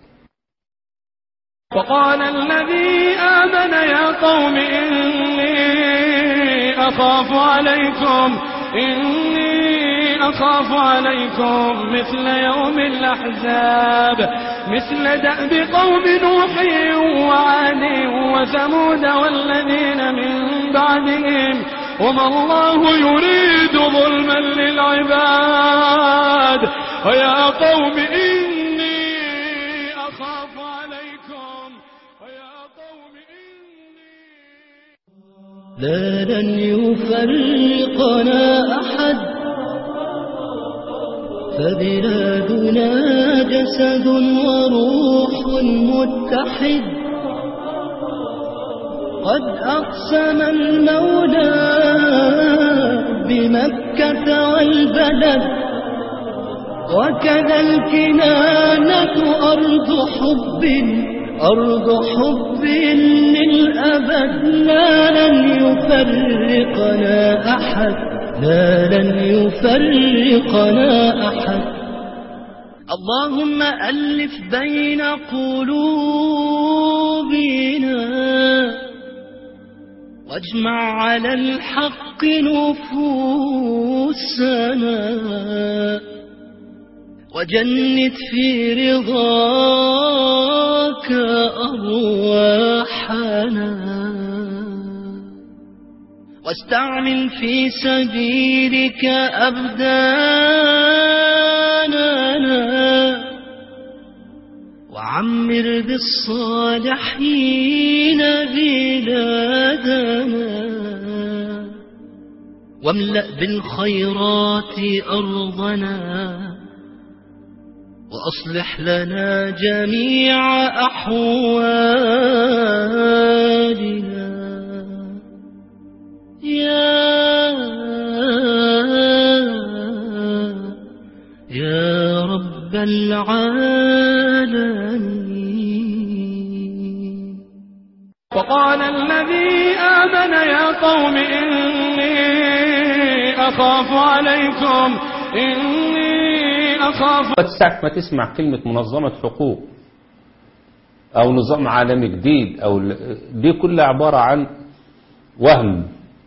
وقال الذي آمن يا قوم إني أخاف عليكم إني أخاف عليكم مثل يوم الأحزاب مثل دأب قوم نوح وعاد وثمود والذين من بعدهم وما الله يريد ظلما للعباد ويا قوم إني أخاف عليكم ويا قوم إني لا لن يفرقنا أحد فبلادنا جسد وروح متحد قد أقسم المولى بمكة والبلد وكذا الكنانة أرض حب أرض حب للأبد لا لن يفرقنا أحد لا لن يفرقنا أحد اللهم ألف بين قلوبنا واجمع على الحق نفوسنا وجند في رضاك أرواحنا واستعمل في سبيلك أبداننا وعمر بالصالحين بلادنا واملأ بالخيرات أرضنا وأصلح لنا جميع أحوالنا يا يا رب العالمين وقال الذي آمن يا قوم إني أخاف عليكم إني أخاف ساعة ما تسمع كلمة منظمة حقوق أو نظام عالمي جديد أو ال- دي كلها عبارة عن وهم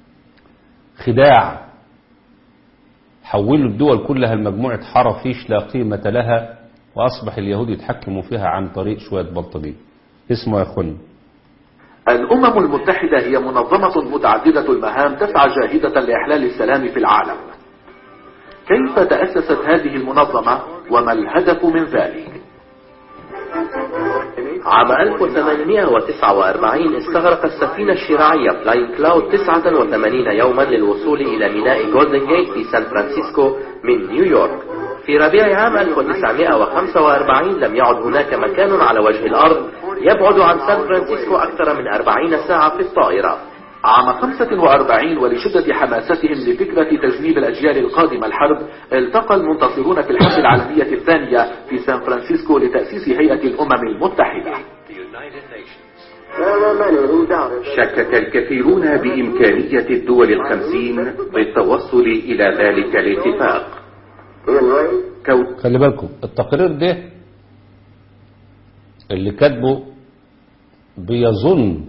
خداع حولوا الدول كلها لمجموعة حرافيش لا قيمة لها وأصبح اليهود يتحكموا فيها عن طريق شوية بلطجية اسمه يا أخوان الأمم المتحدة هي منظمة متعددة المهام تسعى جاهدة لإحلال السلام في العالم كيف تأسست هذه المنظمة وما الهدف من ذلك عام 1849 استغرقت السفينة الشراعية فلاين كلاود 89 يوما للوصول إلى ميناء جولدن جيت في سان فرانسيسكو من نيويورك في ربيع عام 1945 لم يعد هناك مكان على وجه الأرض يبعد عن سان فرانسيسكو أكثر من 40 ساعة في الطائرة عام 45 ولشدة حماستهم لفكرة تجنيب الأجيال القادمة الحرب التقى المنتصرون في الحرب العالمية الثانية في سان فرانسيسكو لتأسيس هيئة الأمم المتحدة شكك الكثيرون بإمكانية الدول الخمسين بالتوصل إلى ذلك الاتفاق كون خلي بالكم التقرير ده اللي كاتبه بيظن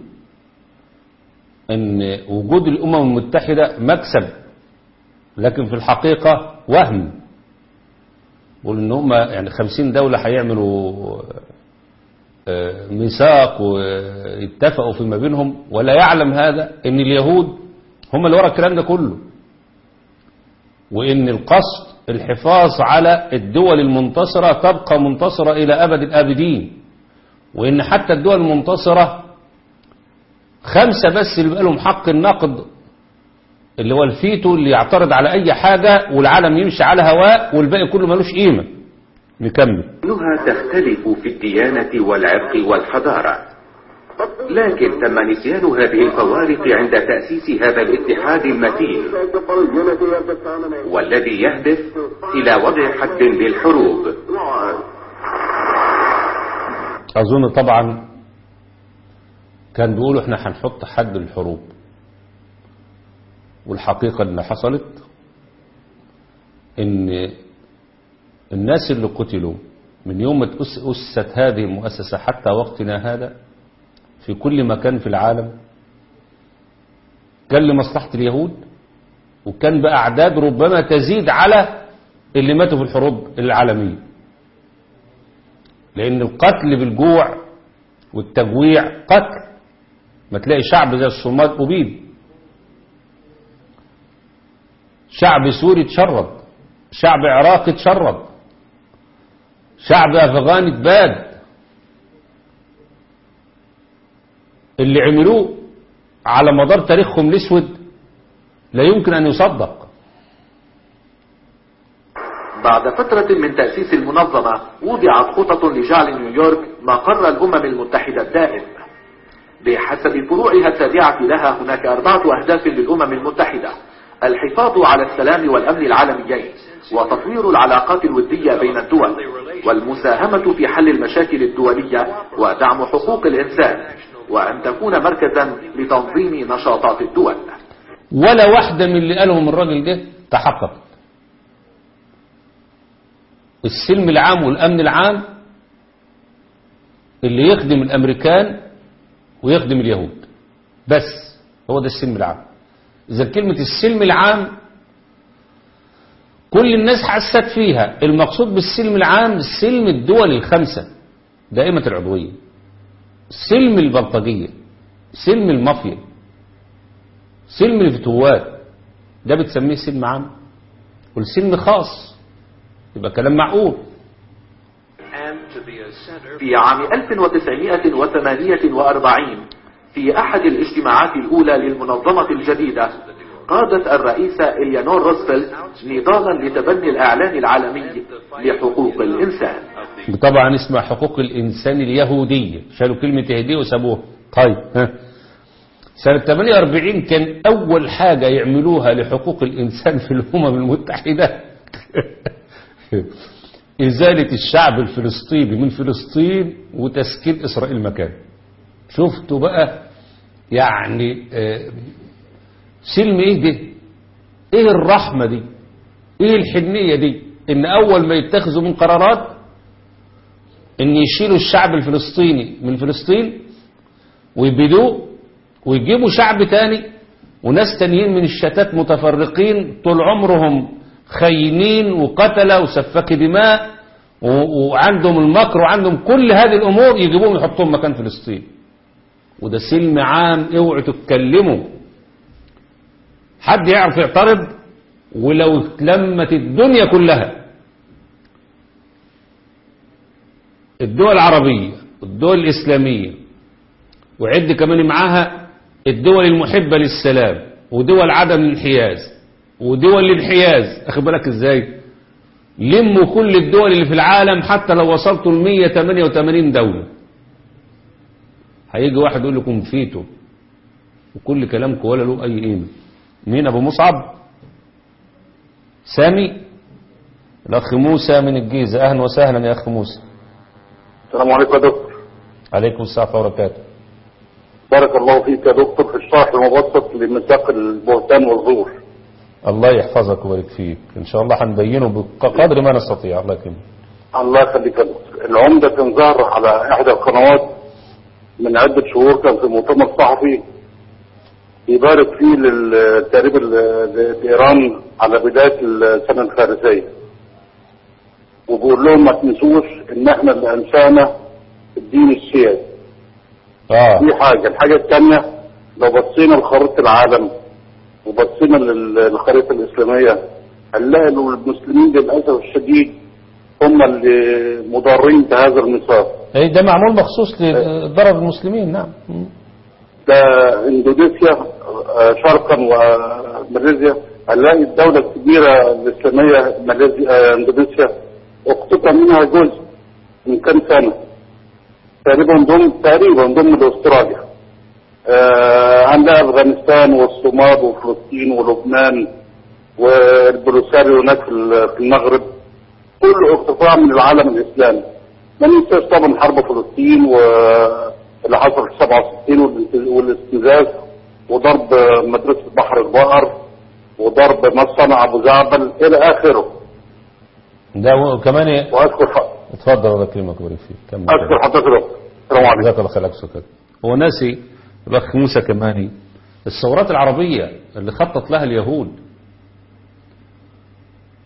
ان وجود الامم المتحدة مكسب لكن في الحقيقة وهم بيقول ان هم يعني خمسين دولة هيعملوا آه، ميثاق ويتفقوا فيما بينهم ولا يعلم هذا ان اليهود هم اللي ورا الكلام ده كله وان القصد الحفاظ على الدول المنتصرة تبقى منتصرة الى ابد الابدين وان حتى الدول المنتصرة خمسة بس اللي بقى لهم حق النقد اللي هو الفيتو اللي يعترض على اي حاجة والعالم يمشي على هواء والباقي كله ملوش قيمة نكمل إنها تختلف في الديانة والعرق والحضارة لكن تم نسيان هذه الفوارق عند تأسيس هذا الاتحاد المتين والذي يهدف إلى وضع حد للحروب أظن طبعا كان بيقولوا احنا هنحط حد للحروب والحقيقة اللي حصلت ان الناس اللي قتلوا من يوم ما تأس- أسست هذه المؤسسة حتى وقتنا هذا في كل مكان في العالم كان لمصلحة اليهود وكان بأعداد ربما تزيد على اللي ماتوا في الحروب العالمية لأن القتل بالجوع والتجويع قتل ما تلاقي شعب زي الصومال أبيد شعب سوري تشرد شعب عراقي تشرد شعب أفغاني تباد اللي عملوه على مدار تاريخهم الاسود لا يمكن أن يصدق بعد فترة من تأسيس المنظمة وضعت خطط لجعل نيويورك مقر الأمم المتحدة الدائم بحسب فروعها التابعة لها هناك أربعة أهداف للأمم المتحدة الحفاظ على السلام والأمن العالميين وتطوير العلاقات الودية بين الدول والمساهمة في حل المشاكل الدولية ودعم حقوق الإنسان وأن تكون مركزا لتنظيم نشاطات الدول ولا واحدة من اللي قالهم الراجل ده تحققت السلم العام والأمن العام اللي يخدم الأمريكان ويخدم اليهود بس هو ده السلم العام إذا كلمة السلم العام كل الناس حست فيها المقصود بالسلم العام سلم الدول الخمسة دائمة العضوية سلم البلطجية سلم المافيا سلم الفتوات ده بتسميه سلم عام والسلم خاص يبقى كلام معقول في عام 1948 في أحد الاجتماعات الأولى للمنظمة الجديدة قادت الرئيسة إليانور روزفلت نضالا لتبني الإعلان العالمي لحقوق الإنسان طبعا اسمها حقوق الإنسان اليهودية شالوا كلمة يهودية وسابوها طيب ها سنة 48 كان أول حاجة يعملوها لحقوق الإنسان في الأمم المتحدة إزالة الشعب الفلسطيني من فلسطين وتسكين إسرائيل مكان شفتوا بقى يعني آه، سلم ايه ده ايه الرحمة دي ايه الحنية دي ان اول ما يتخذوا من قرارات ان يشيلوا الشعب الفلسطيني من فلسطين ويبيدوه ويجيبوا شعب تاني وناس تانيين من الشتات متفرقين طول عمرهم خاينين وقتلة وسفك دماء و- وعندهم المكر وعندهم كل هذه الامور يجيبوهم يحطوهم مكان فلسطين وده سلم عام اوعوا تتكلموا حد يعرف يعترض ولو اتلمت الدنيا كلها الدول العربية الدول الإسلامية وعد كمان معاها الدول المحبة للسلام ودول عدم الانحياز ودول الانحياز اخد بالك ازاي لموا كل الدول اللي في العالم حتى لو وصلتوا ل 188 دولة هيجي واحد يقول لكم فيتو وكل كلامكم ولا له اي قيمه مين ابو مصعب سامي الاخ موسى من الجيزه اهلا وسهلا يا اخ موسى السلام عليكم يا دكتور عليكم السلام ورحمه الله وبركاته بارك الله فيك يا دكتور في الشرح المبسط لمساق البهتان والزور الله يحفظك ويبارك فيك ان شاء الله هنبينه بقدر ما نستطيع الله يكرمك الله يخليك يا دكتور العمدة كان ظهر على إحدى القنوات من عدة شهور كان في مؤتمر صحفي يبارك فيه للتقريب لإيران على بداية السنة الفارسية وبيقول لهم ما تنسوش إن إحنا اللي أنشأنا الدين الشيعي اه دي حاجة الحاجة الثانية لو بصينا لخريطة العالم وبصينا لل- للخريطة الإسلامية هنلاقي إنه المسلمين للأسف الشديد هم اللي مضارين بهذا الميثاق إيه ده معمول مخصوص لضرر المسلمين نعم مم. ده اندونيسيا آه، شرقا وماليزيا هنلاقي الدولة الكبيرة الإسلامية ماليزيا آه، اندونيسيا اقتطع منها جزء من كام سنة تقريبا ضم تقريبا ضم لاستراليا آه، عندها افغانستان والصومال وفلسطين ولبنان والبوليساريو هناك في ال- في المغرب كله اقتطاع من العالم الاسلامي ما ننساش طبعا حرب فلسطين واللي حصل في 67 والانت- والاستنزاف وضرب مدرسة بحر البقر وضرب ما صنع ابو زعبل الى اخره ده و- كمان ي- واذكر ح- اتفضل الله يكرمك ويبارك فيك كمل اذكر حضرتك يا دكتور. السلام عليكم جزاك الله خير أكسو كده هو ناسي الأخ موسى كماني الثورات العربية اللي خطط لها اليهود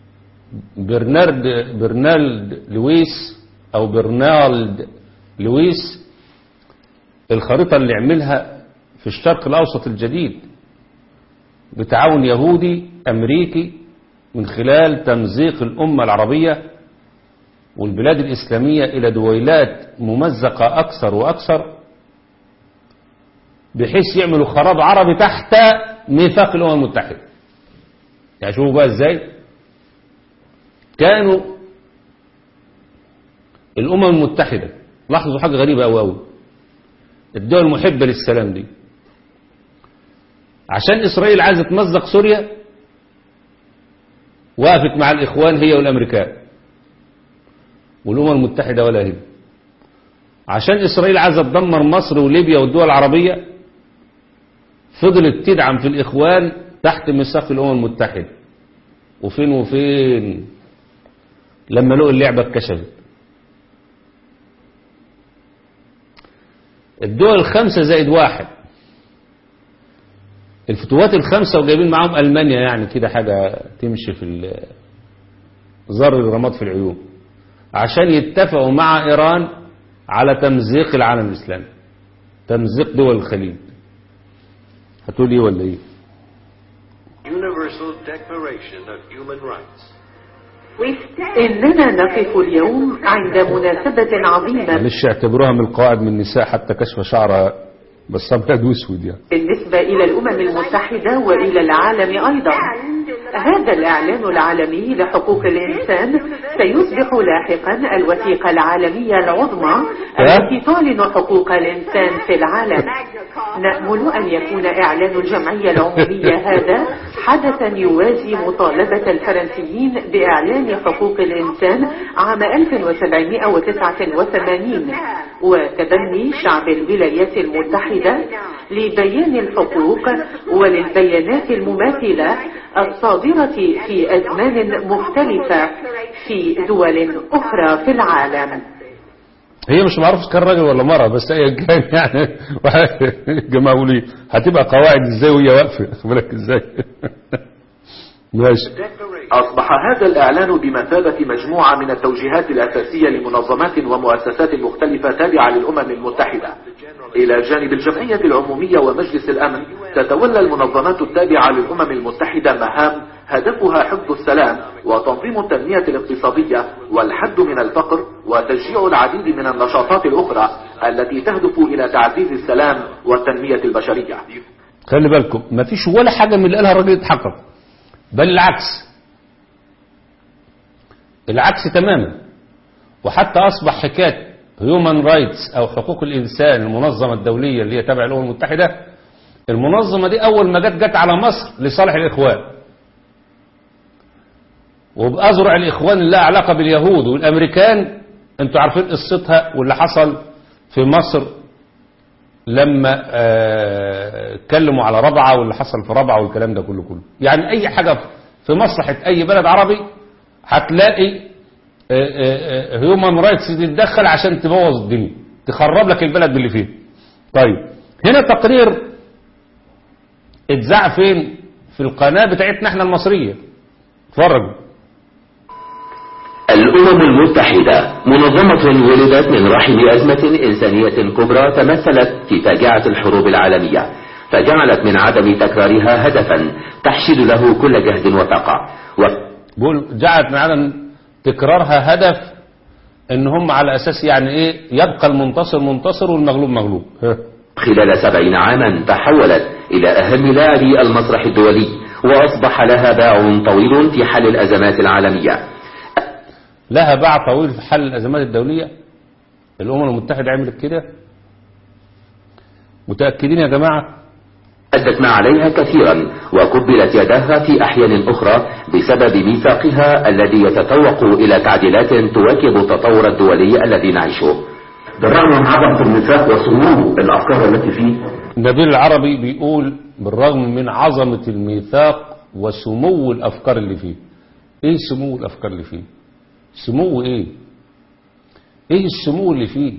برنارد برنالد لويس او برنالد لويس الخريطة اللي عملها في الشرق الاوسط الجديد بتعاون يهودي امريكي من خلال تمزيق الامة العربية والبلاد الاسلامية الى دويلات ممزقة اكثر واكثر بحيث يعملوا خراب عربي تحت ميثاق الامم المتحدة يعني شوفوا بقى ازاي كانوا الامم المتحدة لاحظوا حاجة غريبة قوي قوي الدول المحبة للسلام دي عشان اسرائيل عايزة تمزق سوريا وقفت مع الاخوان هي والامريكان والامم المتحدة ولا هنا عشان اسرائيل عايزة تدمر مصر وليبيا والدول العربية فضلت تدعم في الاخوان تحت ميثاق الامم المتحدة وفين وفين لما لقوا اللعبة اتكشفت الدول الخمسة زائد واحد الفتوات الخمسة وجايبين معاهم ألمانيا يعني كده حاجة تمشي في ال- زر الرماد في العيون عشان يتفقوا مع إيران على تمزيق العالم الإسلامي تمزيق دول الخليج هتقول ايه ولا ايه Universal Declaration of Human Rights. إننا نقف اليوم عند مناسبة عظيمة معلش اعتبروها من القواعد من النساء حتى كشف شعرها بس ابيض واسود يعني بالنسبة إلى الأمم المتحدة وإلى العالم أيضا هذا الإعلان العالمي لحقوق الإنسان سيصبح لاحقا الوثيقة العالمية العظمى التي تعلن حقوق الإنسان في العالم نأمل أن يكون إعلان الجمعية العمومية هذا حدثا يوازي مطالبة الفرنسيين بإعلان حقوق الإنسان عام 1789 وتبني شعب الولايات المتحدة لبيان الحقوق وللبيانات المماثلة الصادرة في أزمان مختلفة في دول أخرى في العالم هي مش معروف كان راجل ولا مرة بس ايا كان يعني جماعة لي هتبقى قواعد ازاي وهي واقفة خد بالك ازاي ماشي أصبح هذا الإعلان بمثابة مجموعة من التوجيهات الأساسية لمنظمات ومؤسسات مختلفة تابعة للأمم المتحدة إلى جانب الجمعية العمومية ومجلس الأمن تتولى المنظمات التابعة للأمم المتحدة مهام هدفها حفظ السلام وتنظيم التنمية الاقتصادية والحد من الفقر وتشجيع العديد من النشاطات الأخرى التي تهدف إلى تعزيز السلام والتنمية البشرية خلي بالكم ما فيش ولا حاجة من اللي قالها الراجل يتحقق بل العكس العكس تماما وحتى أصبح حكاية هيومن رايتس أو حقوق الإنسان المنظمة الدولية اللي هي تابعة الأمم المتحدة المنظمة دي أول ما جت جت على مصر لصالح الإخوان وبأزرع الإخوان اللي لها علاقة باليهود والأمريكان أنتوا عارفين قصتها واللي حصل في مصر لما آه، اتكلموا على ربعة واللي حصل في ربعة والكلام ده كله كله يعني أي حاجة في مصلحة أي بلد عربي هتلاقي هيومن رايتس تتدخل عشان تبوظ الدنيا تخرب لك البلد باللي فيه طيب هنا تقرير اتذاع فين في القناة بتاعتنا احنا المصرية اتفرجوا الأمم المتحدة منظمة ولدت من رحم أزمة إنسانية كبرى تمثلت في فاجعة الحروب العالمية فجعلت من عدم تكرارها هدفا تحشد له كل جهد وطاقة و... بقول جعلت من عدم تكرارها هدف ان هم على اساس يعني ايه يبقى المنتصر منتصر والمغلوب مغلوب ها. خلال سبعين عاما تحولت إلى أهم لاعبي المسرح الدولي وأصبح لها باع طويل في حل الأزمات العالمية لها باع طويل في حل الازمات الدولية الامم المتحدة عملت كده متأكدين يا جماعة أدت ما عليها كثيرا وقبلت يداها في أحيان أخرى بسبب ميثاقها الذي يتطوق إلى تعديلات تواكب التطور الدولي الذي نعيشه بالرغم من عظمة الميثاق وسمو الأفكار التي فيه النبيل العربي بيقول بالرغم من عظمة الميثاق وسمو الأفكار اللي فيه ايه سمو الأفكار اللي فيه سمو ايه ايه السمو اللي فيه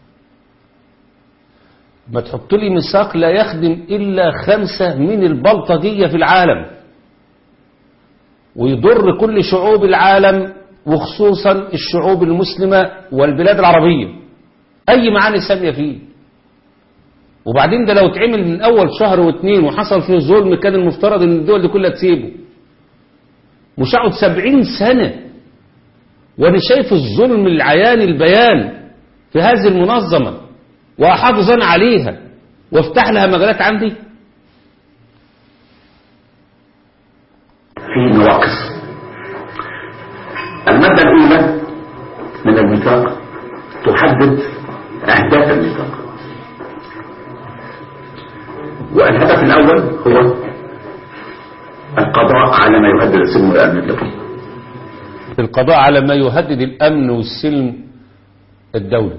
ما تحط لي ميثاق لا يخدم إلا خمسة من البلطجية في العالم ويضر كل شعوب العالم وخصوصا الشعوب المسلمة والبلاد العربية أي معاني سامية فيه وبعدين ده لو اتعمل من أول شهر واثنين وحصل فيه ظلم كان المفترض إن الدول دي كلها تسيبه مش هقعد سبعين سنة وأنا شايف الظلم العيان البيان في هذه المنظمة وأحافظ أنا عليها وافتح لها مجالات عندي في نواقص المادة الأولى من الميثاق تحدد أهداف الميثاق والهدف الأول هو القضاء على ما يهدد السلم والأمن الدولي القضاء على ما يهدد الأمن والسلم الدولي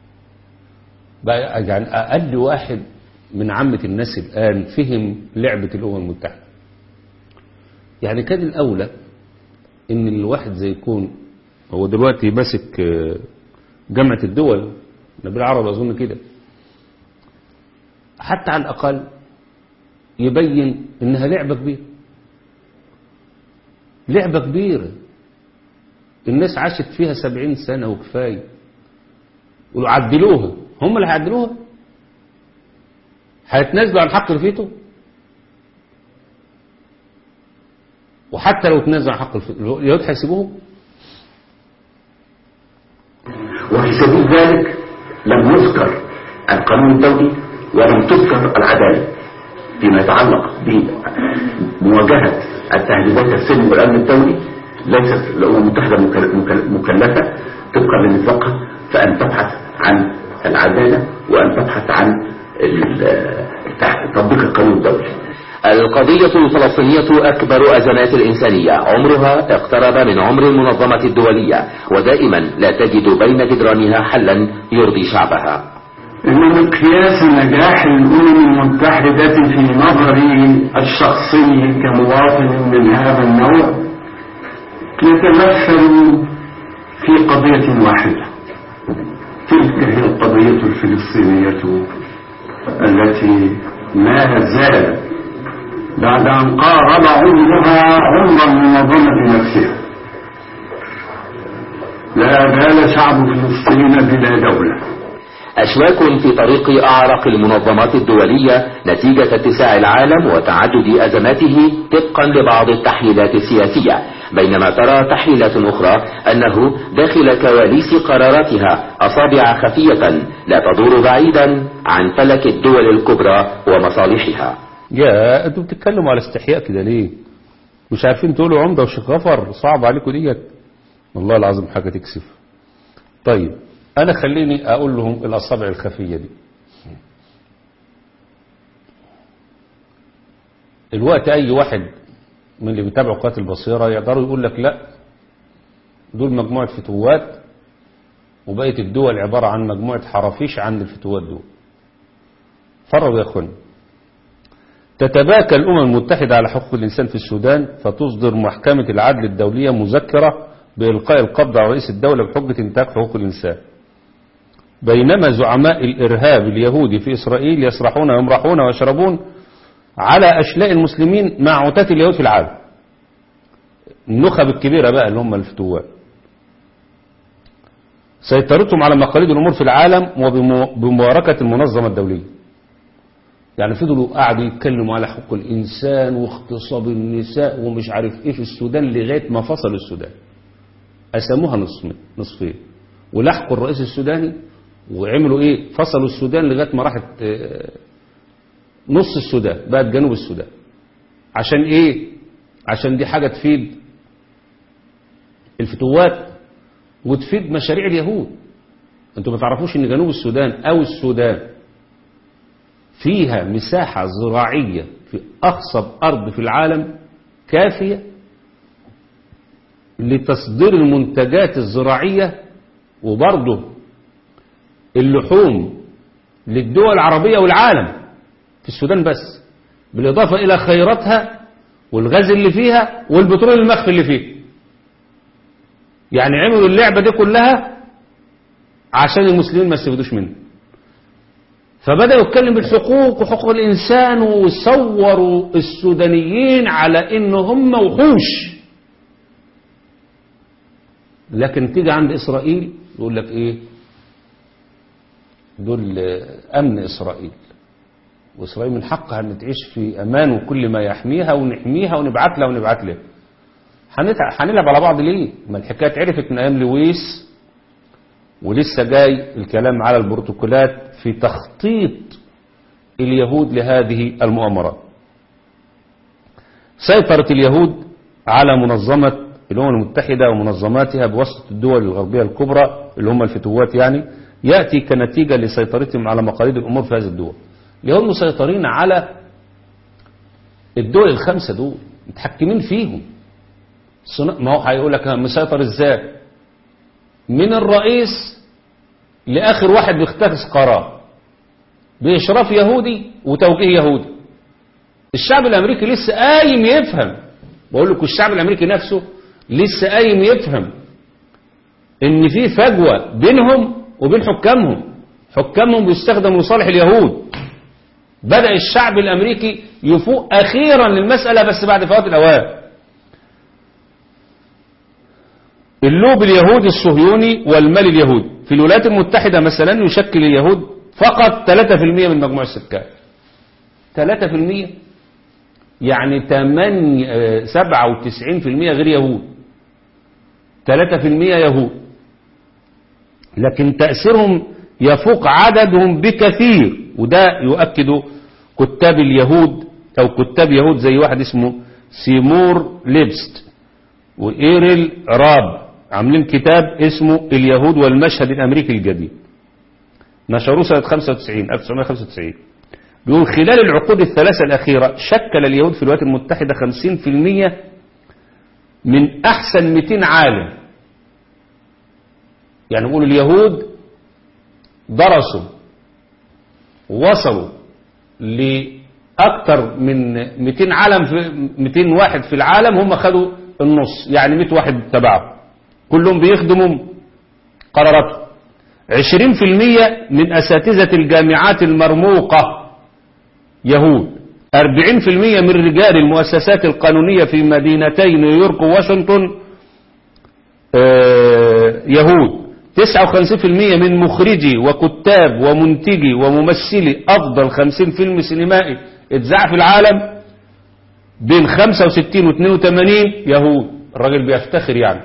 بقى يعني أقل واحد من عامة الناس الآن فهم لعبة الأمم المتحدة يعني كان الأولى إن الواحد زي يكون هو دلوقتي ماسك آه، جامعة الدول نبيل العرب أظن كده حتى على الأقل يبين إنها لعبة كبيرة لعبة كبيرة الناس عاشت فيها سبعين سنة وكفاية وعدلوها هم اللي هيعدلوها هيتنازلوا عن حق الفيتو وحتى لو تنازلوا عن حق الفيتو اليهود هيسيبوهم وفي سبيل ذلك لم يذكر القانون الدولي ولم تذكر العدالة فيما يتعلق بمواجهة التهديدات السلم والأمن الدولي ليست الأمم المتحدة مكل- مكل- مكلفة طبقا لميثاقها فأن تبحث عن العدالة وأن تبحث عن ال- تح- تطبيق القانون الدولي القضية الفلسطينية أكبر أزمات الإنسانية عمرها اقترب من عمر المنظمة الدولية ودائما لا تجد بين جدرانها حلا يرضي شعبها إن مقياس نجاح الأمم المتحدة في نظري الشخصي كمواطن من هذا النوع يتمثل في قضية واحدة تلك هي القضية الفلسطينية التي ما زالت بعد أن قارب عمرها عمر المنظمة نفسها لا زال شعب فلسطين بلا دولة أشواك في طريق أعرق المنظمات الدولية نتيجة اتساع العالم وتعدد أزماته طبقا لبعض التحليلات السياسية بينما ترى تحليلات أخرى أنه داخل كواليس قراراتها أصابع خفية لا تدور بعيدا عن فلك الدول الكبرى ومصالحها يا انتوا بتتكلموا على استحياء كده ليه مش عارفين تقولوا عمده وشيخ غفر صعب عليكم ديت والله العظيم حاجه تكسف طيب انا خليني اقول لهم الاصابع الخفيه دي الوقت اي واحد من اللي بيتابعوا قناه البصيره يقدروا يقول لك لا دول مجموعه فتوات وبقيه الدول عباره عن مجموعه حرافيش عن الفتوات دول فرضوا يا اخواني تتباكى الأمم المتحدة على حقوق الإنسان في السودان فتصدر محكمة العدل الدولية مذكرة بإلقاء القبض على رئيس الدولة بحجة انتهاك حقوق الإنسان بينما زعماء الإرهاب اليهودي في إسرائيل يسرحون ويمرحون ويشربون على أشلاء المسلمين مع عتاة اليهود في العالم النخب الكبيرة بقى اللي هم الفتوات سيطرتهم على مقاليد الأمور في العالم وبمباركة المنظمة الدولية يعني فضلوا قعدوا يتكلموا على حقوق الإنسان واغتصاب النساء ومش عارف إيه في السودان لغاية ما فصلوا السودان قسموها نصفين نصفين ولحقوا الرئيس السوداني وعملوا إيه فصلوا السودان لغاية ما راحت آه، نص السودان بقت جنوب السودان عشان إيه عشان دي حاجة تفيد الفتوات وتفيد مشاريع اليهود انتوا ما تعرفوش ان جنوب السودان او السودان فيها مساحة زراعية في أخصب أرض في العالم كافية لتصدير المنتجات الزراعية وبرضه اللحوم للدول العربية والعالم في السودان بس بالإضافة إلى خيراتها والغاز اللي فيها والبترول المخفي اللي فيه يعني عملوا اللعبة دي كلها عشان المسلمين ما يستفيدوش منها فبدأوا يتكلم بالحقوق وحقوق الإنسان وصوروا السودانيين على إن هم وحوش لكن تيجي عند إسرائيل يقول لك إيه دول أمن إسرائيل وإسرائيل من حقها أن تعيش في أمان وكل ما يحميها ونحميها ونبعت لها ونبعت لها هنتع- هنلعب على بعض ليه ما الحكاية عرفت من أيام لويس ولسه جاي الكلام على البروتوكولات في تخطيط اليهود لهذه المؤامرات سيطرة اليهود على منظمة الأمم المتحدة ومنظماتها بواسطة الدول الغربية الكبرى اللي هم الفتوات يعني يأتي كنتيجة لسيطرتهم على مقاليد الأمور في هذه الدول اليهود مسيطرين على الدول الخمسة دول متحكمين فيهم صنا- ما هو هيقول لك مسيطر ازاي من الرئيس لآخر واحد بيختلف قرار بإشراف يهودي وتوجيه يهودي الشعب الأمريكي لسه قايم يفهم بقول لكم الشعب الأمريكي نفسه لسه قايم يفهم إن في فجوة بينهم وبين حكامهم حكامهم بيستخدموا لصالح اليهود بدأ الشعب الأمريكي يفوق أخيرا للمسألة بس بعد فوات الأوان اللوب اليهودي الصهيوني والمال اليهودي في الولايات المتحدة مثلا يشكل اليهود فقط 3% من مجموع السكان 3% يعني 8 آه، 97% غير يهود 3% يهود لكن تأثيرهم يفوق عددهم بكثير وده يؤكد كتاب اليهود أو كتاب يهود زي واحد اسمه سيمور ليبست وإيريل راب عاملين كتاب اسمه اليهود والمشهد الأمريكي الجديد نشروه سنة 95 1995 بيقول خلال العقود الثلاثة الأخيرة شكل اليهود في الولايات المتحدة 50% من أحسن 200 عالم يعني نقول اليهود درسوا وصلوا لأكثر من 200 عالم في 200 واحد في العالم هم خدوا النص يعني 100 واحد تبعهم كلهم بيخدموا قراراتهم 20% من أساتذة الجامعات المرموقة يهود 40% من رجال المؤسسات القانونية في مدينتي نيويورك وواشنطن آه، يهود 59% من مخرجي وكتاب ومنتجي وممثلي أفضل 50 فيلم سينمائي اتذاع في العالم بين 65 و 82 يهود الراجل بيفتخر يعني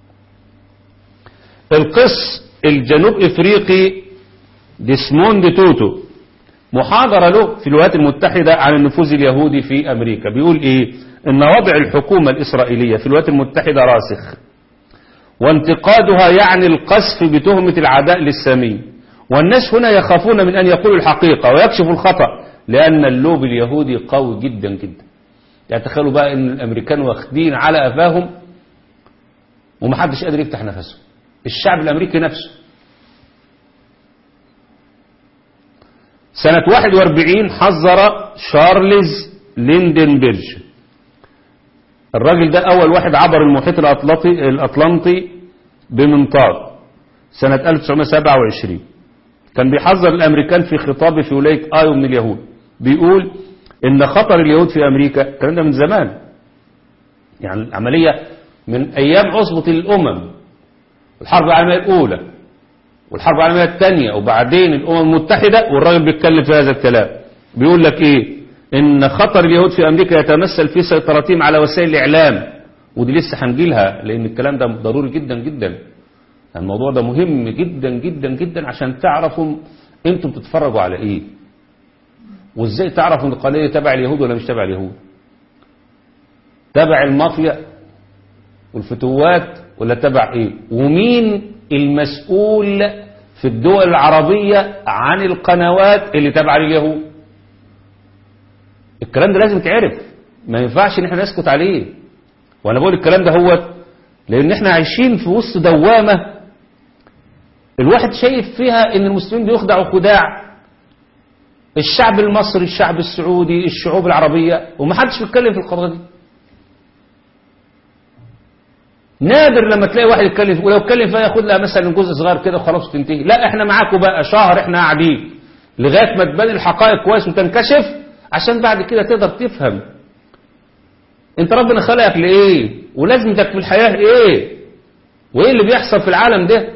القس الجنوب افريقي ديسموند توتو محاضرة له في الولايات المتحدة عن النفوذ اليهودي في أمريكا بيقول إيه إن وضع الحكومة الإسرائيلية في الولايات المتحدة راسخ وانتقادها يعني القذف بتهمة العداء للساميين والناس هنا يخافون من أن يقولوا الحقيقة ويكشفوا الخطأ لأن اللوب اليهودي قوي جدا جدا يعني تخيلوا بقى أن الأمريكان واخدين على أفاهم ومحدش قادر يفتح نفسه الشعب الأمريكي نفسه سنة 41 حذر شارلز ليندنبرج الراجل ده أول واحد عبر المحيط الأطلنطي, الأطلنطي بمنطاد سنة 1927 كان بيحذر الأمريكان في خطابه في ولاية آيو من اليهود بيقول إن خطر اليهود في أمريكا الكلام ده من زمان يعني العملية من أيام عصبة الأمم الحرب العالمية الأولى والحرب العالمية الثانية وبعدين الأمم المتحدة والراجل بيتكلم في هذا الكلام بيقول لك إيه إن خطر اليهود في أمريكا يتمثل في سيطرتهم على وسائل الإعلام ودي لسه هنجيلها لأن الكلام ده ضروري جدا جدا الموضوع ده مهم جدا جدا جدا عشان تعرفوا انتم بتتفرجوا على ايه وازاي تعرفوا ان القضيه دي تبع اليهود ولا مش تبع اليهود تبع المافيا والفتوات ولا تبع ايه ومين المسؤول في الدول العربية عن القنوات اللي تابعة لليهود الكلام ده لازم تعرف ما ينفعش ان احنا نسكت عليه وانا بقول الكلام ده هو لان احنا عايشين في وسط دوامة الواحد شايف فيها ان المسلمين بيخدعوا خداع الشعب المصري الشعب السعودي الشعوب العربية ومحدش بيتكلم في القضية دي نادر لما تلاقي واحد يتكلم ولو اتكلم فيها ياخد لها مثلا جزء صغير كده وخلاص تنتهي لا احنا معاكم بقى شهر احنا قاعدين لغايه ما تبان الحقائق كويس وتنكشف عشان بعد كده تقدر تفهم انت ربنا خلقك لايه ولازمتك في الحياه ايه وايه اللي بيحصل في العالم ده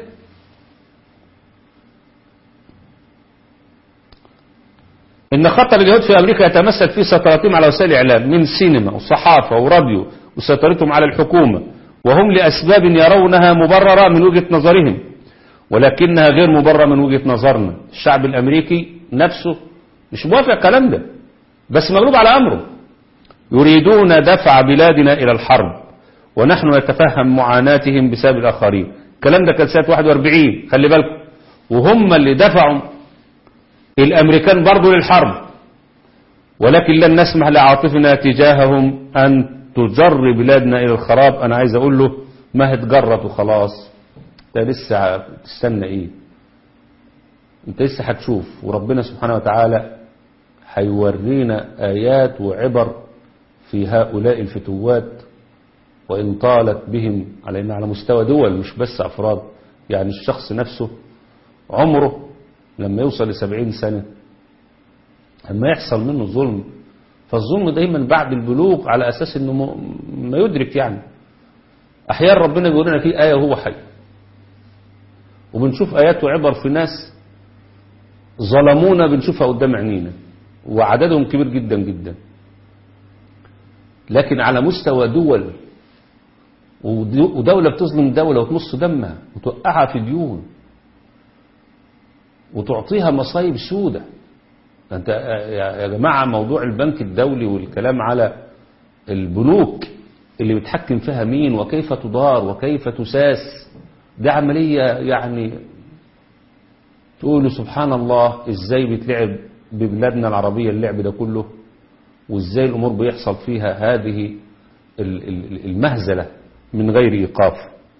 ان خطر اليهود في امريكا يتمثل في سيطرتهم على وسائل الاعلام من سينما وصحافه وراديو وسيطرتهم على الحكومه وهم لاسباب يرونها مبرره من وجهه نظرهم ولكنها غير مبرره من وجهه نظرنا الشعب الامريكي نفسه مش موافق الكلام ده بس مغلوب على امره يريدون دفع بلادنا الى الحرب ونحن نتفهم معاناتهم بسبب الاخرين الكلام ده كان سنه 41 خلي بالكم وهم اللي دفعوا الامريكان برضو للحرب ولكن لن نسمح لعاطفنا تجاههم ان تجر بلادنا الى الخراب انا عايز اقول له ما هتجرت وخلاص انت لسه تستنى ايه انت لسه هتشوف وربنا سبحانه وتعالى هيورينا ايات وعبر في هؤلاء الفتوات وان طالت بهم على ان على مستوى دول مش بس افراد يعني الشخص نفسه عمره لما يوصل لسبعين سنة لما يحصل منه ظلم فالظلم دايما بعد البلوغ على أساس أنه ما يدرك يعني أحيانا ربنا بيقول لنا فيه آية وهو حي وبنشوف آيات وعبر في ناس ظلمونا بنشوفها قدام عينينا وعددهم كبير جدا جدا لكن على مستوى دول ودولة بتظلم دولة وتمص دمها وتوقعها في ديون وتعطيها مصايب سودة انت يا جماعة موضوع البنك الدولي والكلام على البنوك اللي بتحكم فيها مين وكيف تدار وكيف تساس دي عملية يعني تقولوا سبحان الله ازاي بيتلعب ببلادنا العربية اللعب ده كله وازاي الامور بيحصل فيها هذه المهزلة من غير ايقاف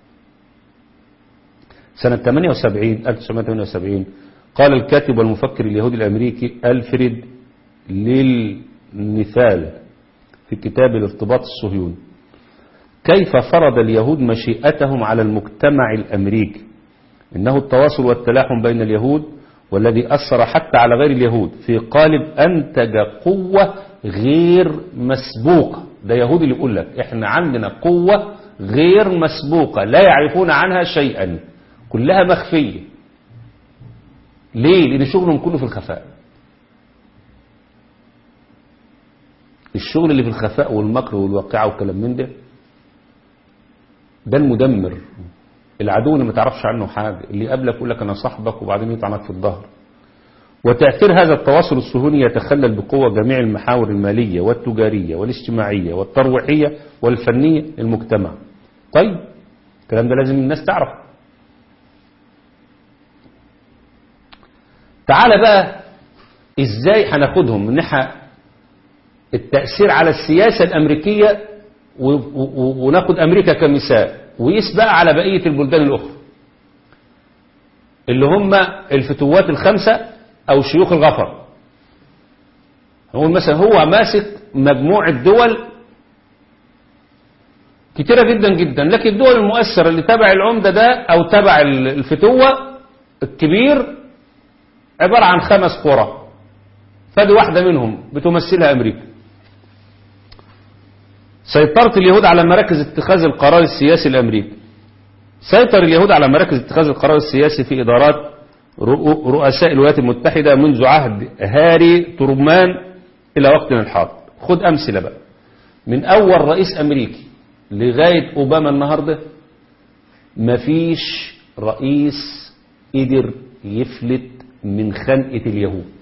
سنة 78 1978 قال الكاتب والمفكر اليهودي الأمريكي ألفريد للنثال في كتاب الارتباط الصهيوني كيف فرض اليهود مشيئتهم على المجتمع الأمريكي إنه التواصل والتلاحم بين اليهود والذي أثر حتى على غير اليهود في قالب أنتج قوة غير مسبوقة ده يهودي اللي يقول لك احنا عندنا قوة غير مسبوقة لا يعرفون عنها شيئا كلها مخفية ليه لان شغلهم كله في الخفاء الشغل اللي في الخفاء والمكر والواقعة والكلام من ده ده المدمر العدو اللي ما تعرفش عنه حاجة اللي قبلك يقول لك انا صاحبك وبعدين يطعنك في الظهر وتأثير هذا التواصل الصهيوني يتخلل بقوة جميع المحاور المالية والتجارية والاجتماعية والترويحية والفنية للمجتمع طيب الكلام ده لازم الناس تعرف تعال بقى ازاي هناخدهم من ناحية التأثير على السياسة الأمريكية وناخد أمريكا كمثال ويقيس بقى على بقية البلدان الأخرى اللي هم الفتوات الخمسة أو شيوخ الغفر نقول مثلا هو ماسك مجموعة دول كتيرة جدا جدا لكن الدول المؤثرة اللي تبع العمدة ده أو تبع الفتوة الكبير عبارة عن خمس قرى فدي واحدة منهم بتمثلها أمريكا سيطرة اليهود على مراكز اتخاذ القرار السياسي الأمريكي سيطر اليهود على مراكز اتخاذ القرار السياسي في إدارات رؤساء الولايات المتحدة منذ عهد هاري ترومان إلى وقتنا الحاضر خد أمثلة بقى من أول رئيس أمريكي لغاية أوباما النهاردة مفيش رئيس قدر يفلت من خنقة اليهود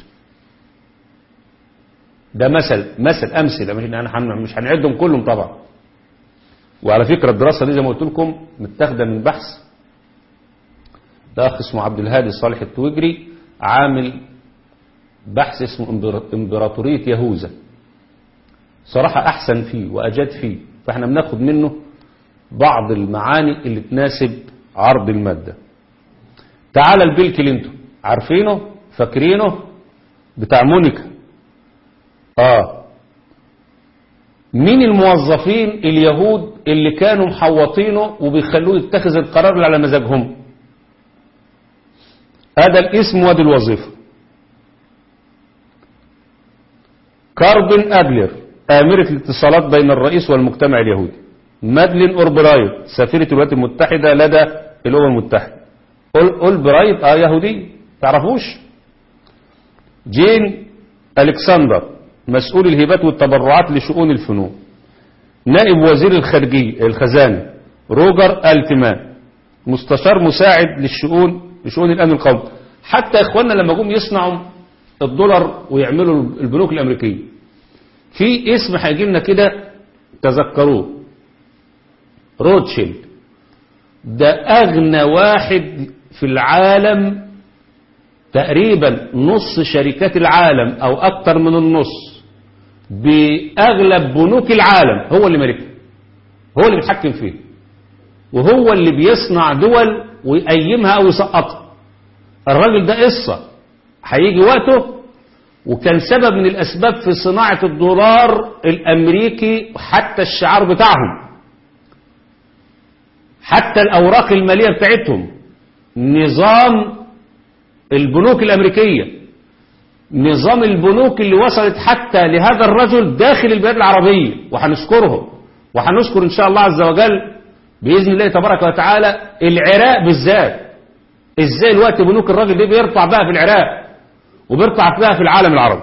ده مثل مثل أمثلة مش مش هنعدهم كلهم طبعا وعلى فكرة الدراسة دي زي ما قلت لكم متاخدة من بحث ده أخ اسمه عبد الهادي صالح التوجري عامل بحث اسمه امبراطورية يهوذا صراحة أحسن فيه وأجاد فيه فاحنا بناخد منه بعض المعاني اللي تناسب عرض المادة تعال البيل كلينتون عارفينه فاكرينه بتاع مونيكا اه مين الموظفين اليهود اللي كانوا محوطينه وبيخلوه يتخذ القرار اللي على مزاجهم هذا الاسم وادي الوظيفة كاربن أدلر آمرة الاتصالات بين الرئيس والمجتمع اليهودي مادلين اوربرايت سفيرة الولايات المتحدة لدى الامم المتحدة أول- اولبرايت اه يهودي تعرفوش جين الكسندر مسؤول الهبات والتبرعات لشؤون الفنون نائب وزير الخارجية الخزانة روجر التمان مستشار مساعد للشؤون لشؤون الامن القومي حتى اخواننا لما جم يصنعوا الدولار ويعملوا البنوك الامريكيه في اسم هيجي لنا كده تذكروه روتشيلد ده اغنى واحد في العالم تقريبا نص شركات العالم او اكتر من النص باغلب بنوك العالم هو اللي مالكها هو اللي بيتحكم فيه وهو اللي بيصنع دول ويقيمها او يسقطها الراجل ده قصة هيجي وقته وكان سبب من الاسباب في صناعة الدولار الامريكي وحتى الشعار بتاعهم حتى الاوراق المالية بتاعتهم نظام البنوك الامريكية نظام البنوك اللي وصلت حتى لهذا الرجل داخل البلاد العربية وهنذكرهم وهنذكر ان شاء الله عز وجل بإذن الله تبارك وتعالى العراق بالذات ازاي الوقت بنوك الراجل ده بيرفع بقى في العراق وبيرفع بقى في العالم العربي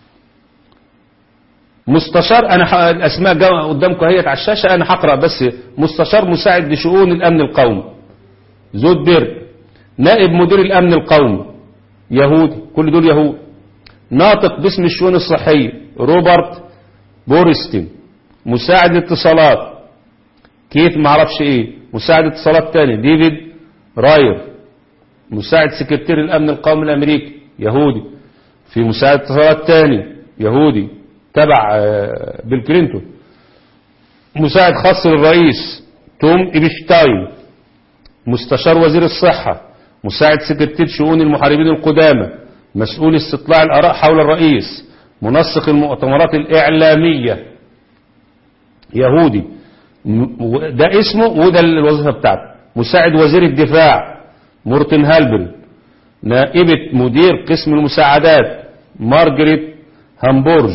مستشار انا ح- الاسماء جا- قدامكم اهيت على الشاشه انا هقرا بس مستشار مساعد لشؤون الامن القومي زود بيرد نائب مدير الامن القومي يهودي كل دول يهود ناطق باسم الشؤون الصحيه روبرت بورستين مساعد الاتصالات كيف ما اعرفش ايه مساعد اتصالات تاني ديفيد راير مساعد سكرتير الامن القومي الامريكي يهودي في مساعد اتصالات تاني يهودي تبع آه، بيل كلينتون مساعد خاص للرئيس توم ايبشتاين مستشار وزير الصحة مساعد سكرتير شؤون المحاربين القدامى مسؤول استطلاع الآراء حول الرئيس منسق المؤتمرات الإعلامية يهودي م- و- ده اسمه وده الوظيفة بتاعته مساعد وزير الدفاع مورتن هالبن نائبة مدير قسم المساعدات مارجريت هامبورج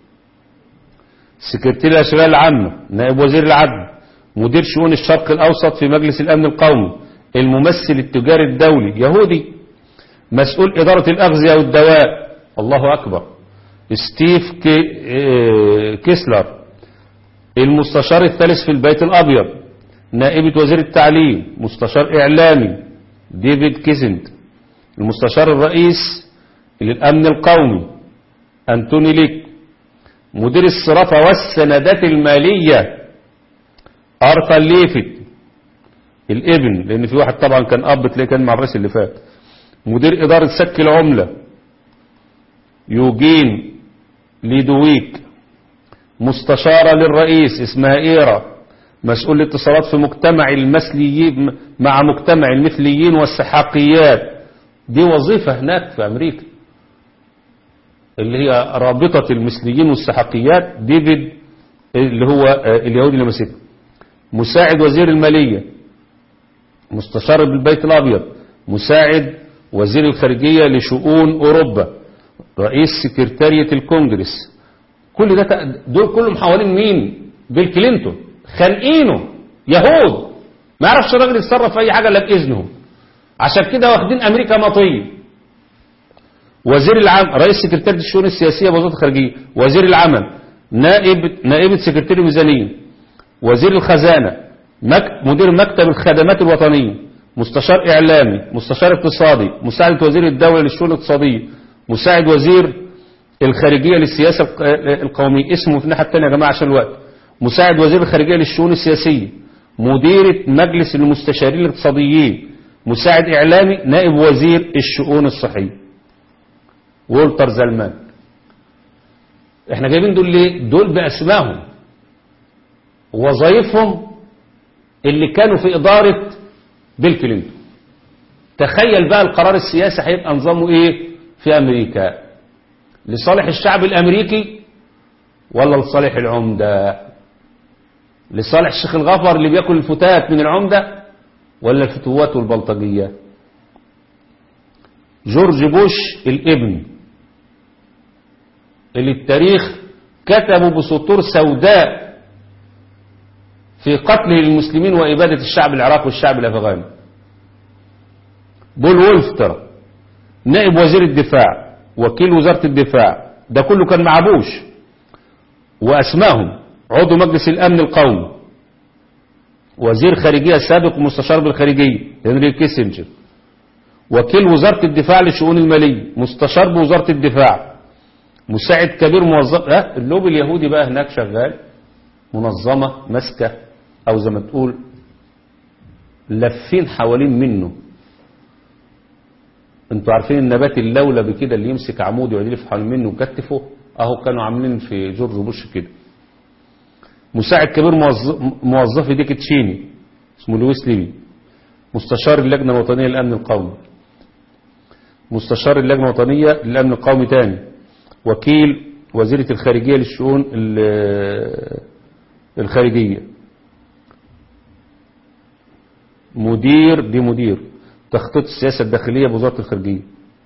سكرتير الأشغال العامة نائب وزير العدل مدير شؤون الشرق الأوسط في مجلس الأمن القومي الممثل التجاري الدولي يهودي مسؤول إدارة الأغذية والدواء الله أكبر ستيف كي آه، كيسلر المستشار الثالث في البيت الأبيض نائبة وزير التعليم مستشار إعلامي ديفيد كيسنت المستشار الرئيس للأمن القومي أنتوني ليك مدير الصرافة والسندات المالية أرثر ليفت الابن لأن في واحد طبعا كان أب تلاقيه كان مع الرئيس اللي فات مدير إدارة سك العملة يوجين ليدويك مستشارة للرئيس اسمها إيرا مسؤول الاتصالات في مجتمع المثليين مع مجتمع المثليين والسحاقيات دي وظيفة هناك في أمريكا اللي هي رابطة المثليين والسحاقيات ديفيد اللي هو آه، اليهودي اللي ماسكها مساعد وزير المالية مستشار بالبيت الأبيض مساعد وزير الخارجية لشؤون أوروبا رئيس سكرتارية الكونجرس كل ده تق- دول كلهم حوالين مين بيل كلينتون خانقينه يهود ما يعرفش الراجل يتصرف في اي حاجه الا باذنهم عشان كده واخدين امريكا مطيه وزير العام رئيس سكرتارية الشؤون السياسيه بوزاره الخارجيه وزير العمل نائب نائبه سكرتير الميزانيه وزير الخزانه مك... مدير مكتب الخدمات الوطنيه مستشار اعلامي مستشار اقتصادي مساعد وزير الدوله للشؤون الاقتصاديه مساعد وزير الخارجيه للسياسه الق- القوميه اسمه في الناحيه الثانيه يا جماعه عشان الوقت مساعد وزير الخارجيه للشؤون السياسيه مديره مجلس المستشارين الاقتصاديين مساعد اعلامي نائب وزير الشؤون الصحيه وولتر زلمان احنا جايبين دول ليه دول باسمائهم وظائفهم اللي كانوا في اداره بيل كلينتون تخيل بقى القرار السياسي هيبقى نظامه ايه في امريكا لصالح الشعب الامريكي ولا لصالح العمده لصالح الشيخ الغفر اللي بياكل الفتات من العمده ولا الفتوات والبلطجيه جورج بوش الابن اللي التاريخ كتبه بسطور سوداء في قتل المسلمين وإبادة الشعب العراقي والشعب الأفغاني بول وولف ترى نائب وزير الدفاع وكيل وزارة الدفاع ده كله كان مع بوش وأسمائهم عضو مجلس الأمن القومي وزير خارجية سابق ومستشار بالخارجية هنري كيسنجر وكيل وزارة الدفاع للشؤون المالية مستشار بوزارة الدفاع مساعد كبير موظف ها اللوبي اليهودي بقى هناك شغال منظمة ماسكة أو زي ما تقول لفين حوالين منه انتوا عارفين النبات اللولبي كده اللي يمسك عمود ويقعد يلف حوالين منه ويكتفه اهو كانوا عاملين في جورج بوش كده مساعد كبير موظف موظفي ديك تشيني اسمه لويس ليبي مستشار اللجنة الوطنية للأمن القومي مستشار اللجنة الوطنية للأمن القومي تاني وكيل وزيرة الخارجية للشؤون ال- الخارجية مدير دي مدير تخطيط السياسة الداخلية بوزارة الخارجية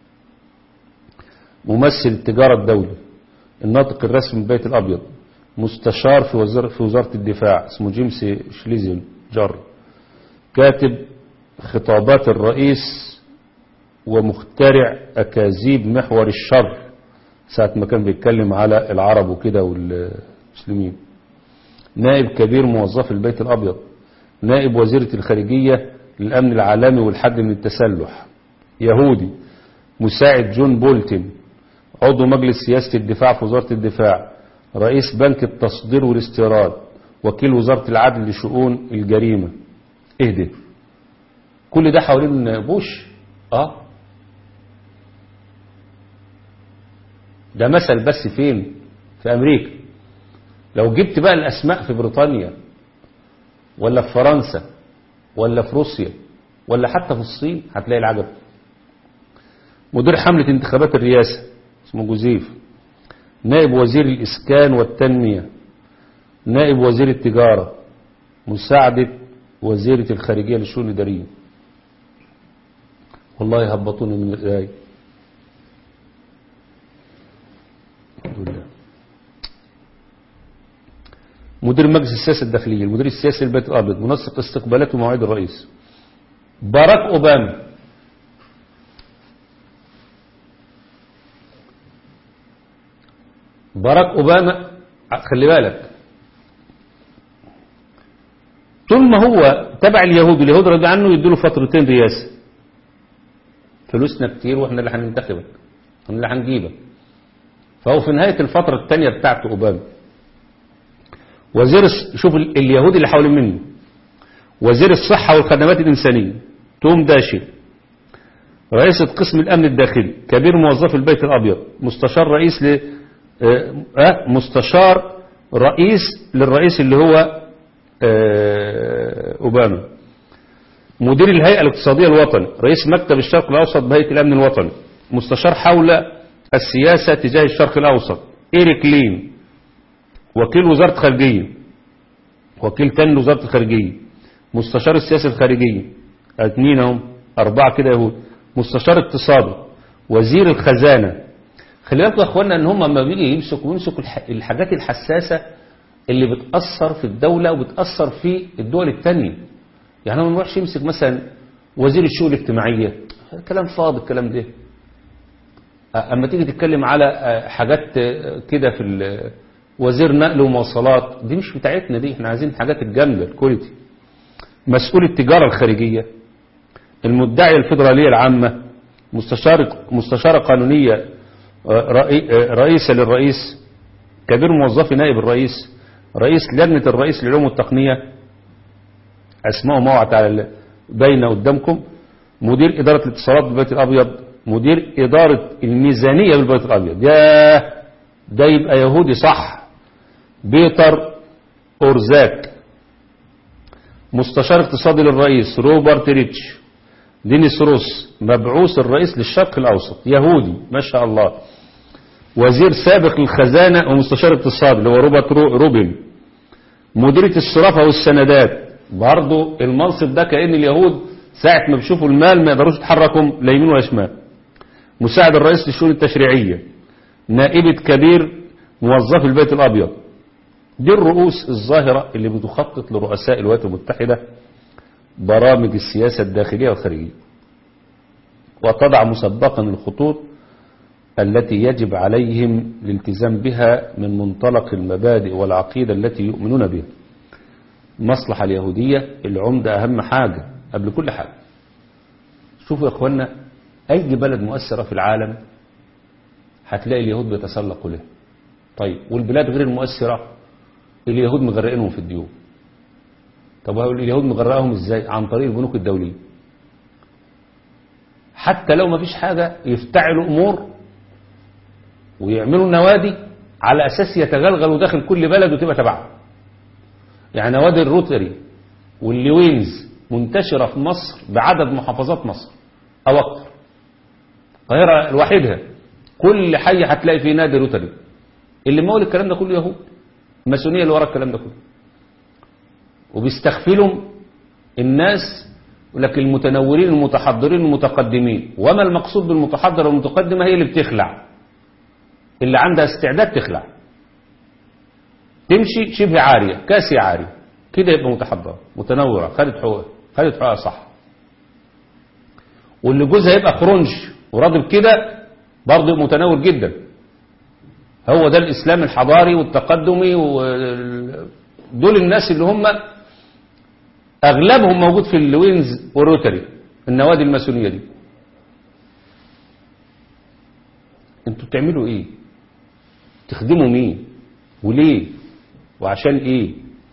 ممثل التجارة الدولي الناطق الرسمي بالبيت الأبيض مستشار في وزارة, في وزارة الدفاع اسمه جيمس شليزن جار كاتب خطابات الرئيس ومخترع أكاذيب محور الشر ساعة ما كان بيتكلم على العرب وكده والمسلمين نائب كبير موظف البيت الأبيض نائب وزيرة الخارجية للأمن العالمي والحد من التسلح يهودي مساعد جون بولتن عضو مجلس سياسة الدفاع في وزارة الدفاع رئيس بنك التصدير والاستيراد وكيل وزارة العدل لشؤون الجريمة اهدي كل ده حوالين بوش اه ده مثل بس فين في امريكا لو جبت بقى الاسماء في بريطانيا ولا في فرنسا ولا في روسيا ولا حتى في الصين هتلاقي العجب مدير حملة انتخابات الرئاسة اسمه جوزيف نائب وزير الإسكان والتنمية نائب وزير التجارة مساعدة وزيرة الخارجية للشؤون الإدارية والله يهبطوني من الآية الحمد لله مدير مجلس السياسة الداخلية المدير السياسي للبيت الأبيض منسق استقبالات ومواعيد الرئيس باراك أوباما باراك أوباما خلي بالك طول ما هو تبع اليهود واليهود رضي عنه يدوا له فترتين رئاسة فلوسنا كتير واحنا اللي هننتخبك احنا اللي هنجيبك فهو في نهاية الفترة الثانية بتاعته أوباما وزير الس- شوف ال- اليهود اللي حوالين منه وزير الصحة والخدمات الإنسانية توم داشي رئيسة قسم الأمن الداخلي كبير موظف البيت الأبيض مستشار رئيس ل آه، آه، مستشار رئيس للرئيس اللي هو آه، أوباما مدير الهيئة الاقتصادية الوطني رئيس مكتب الشرق الأوسط بهيئة الأمن الوطني مستشار حول السياسة تجاه الشرق الأوسط إيريك لين وكيل وزارة خارجية وكيل تاني لوزارة الخارجية مستشار السياسة الخارجية اثنين هم أربعة كده يهود مستشار اقتصادي وزير الخزانة خلي بالكم يا اخوانا ان هم لما بيجي يمسكوا يمسكوا الح- الحاجات الحساسة اللي بتأثر في الدولة وبتأثر في الدول التانية يعني هو ما يروحش يمسك مثلا وزير الشؤون الاجتماعية كلام فاضي الكلام ده اما تيجي تتكلم على آه، حاجات آه، كده في ال- وزير نقل ومواصلات دي مش بتاعتنا دي احنا عايزين الحاجات الجامده الكواليتي مسؤول التجاره الخارجيه المدعي الفيدراليه العامه مستشار مستشاره قانونيه آه، رئي- آه، رئيسه للرئيس كبير موظفي نائب الرئيس رئيس لجنه الرئيس للعلوم والتقنيه اسماء موعد على باينه قدامكم مدير اداره الاتصالات بالبيت الابيض مدير اداره الميزانيه بالبيت الابيض ياه ده يبقى يهودي صح بيتر اورزاك مستشار اقتصادي للرئيس روبرت ريتش دينيس روس مبعوث الرئيس للشرق الاوسط يهودي ما شاء الله وزير سابق للخزانه ومستشار اقتصادي اللي هو روبرت رو- روبن مديريه الصرافه والسندات برضه المنصب ده كأن اليهود ساعة ما بيشوفوا المال ما يقدروش يتحركوا لا يمين ولا شمال مساعد الرئيس للشؤون التشريعية نائبة كبير موظف البيت الأبيض دي الرؤوس الظاهرة اللي بتخطط لرؤساء الولايات المتحدة برامج السياسة الداخلية والخارجية وتضع مسبقا الخطوط التي يجب عليهم الالتزام بها من منطلق المبادئ والعقيدة التي يؤمنون بها المصلحة اليهودية العمدة أهم حاجة قبل كل حاجة شوفوا يا أخوانا أي بلد مؤثرة في العالم هتلاقي اليهود بيتسلقوا له طيب والبلاد غير المؤثرة اليهود مغرقينهم في الديون طب اليهود مغرقهم ازاي عن طريق البنوك الدولية حتى لو ما فيش حاجة يفتعلوا أمور ويعملوا نوادي على أساس يتغلغلوا داخل كل بلد وتبقى تبعهم يعني نوادي الروتري واللوينز منتشرة في مصر بعدد محافظات مصر أو أكثر القاهرة لوحدها كل حي هتلاقي فيه نادي روتري اللي مول الكلام ده كله يهود الماسونية اللي ورا الكلام ده كله وبيستغفلوا الناس يقول لك المتنورين المتحضرين المتقدمين وما المقصود بالمتحضر والمتقدمة هي اللي بتخلع اللي عندها استعداد تخلع تمشي شبه عارية كاسي عارية كده يبقى متحضرة متنورة خدت حقوقها خدت حقوقها صح واللي جوزها يبقى خرنج وراضي بكده برضه متنور جدا هو ده الإسلام الحضاري والتقدمي دول الناس اللي هم أغلبهم موجود في اللوينز والروتري النوادي الماسونية دي انتوا بتعملوا ايه تخدموا مين وليه وعشان ايه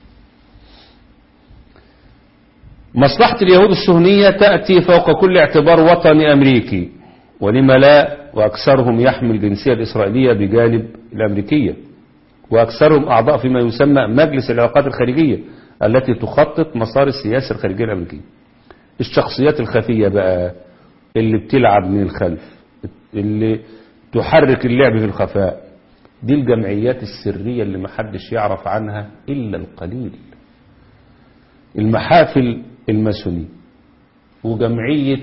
مصلحة اليهود الصهنية تأتي فوق كل اعتبار وطني أمريكي ولما لا وأكثرهم يحمل الجنسية الإسرائيلية بجانب الأمريكية وأكثرهم أعضاء فيما يسمى مجلس العلاقات الخارجية التي تخطط مسار السياسة الخارجية الأمريكية الشخصيات الخفية بقى اللي بتلعب من الخلف اللي تحرك اللعب في الخفاء دي الجمعيات السرية اللي محدش يعرف عنها إلا القليل المحافل الماسونية وجمعية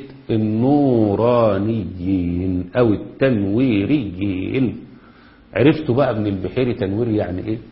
النورانيين أو التنويريين عرفتوا بقى ابن البحيري تنويري يعني ايه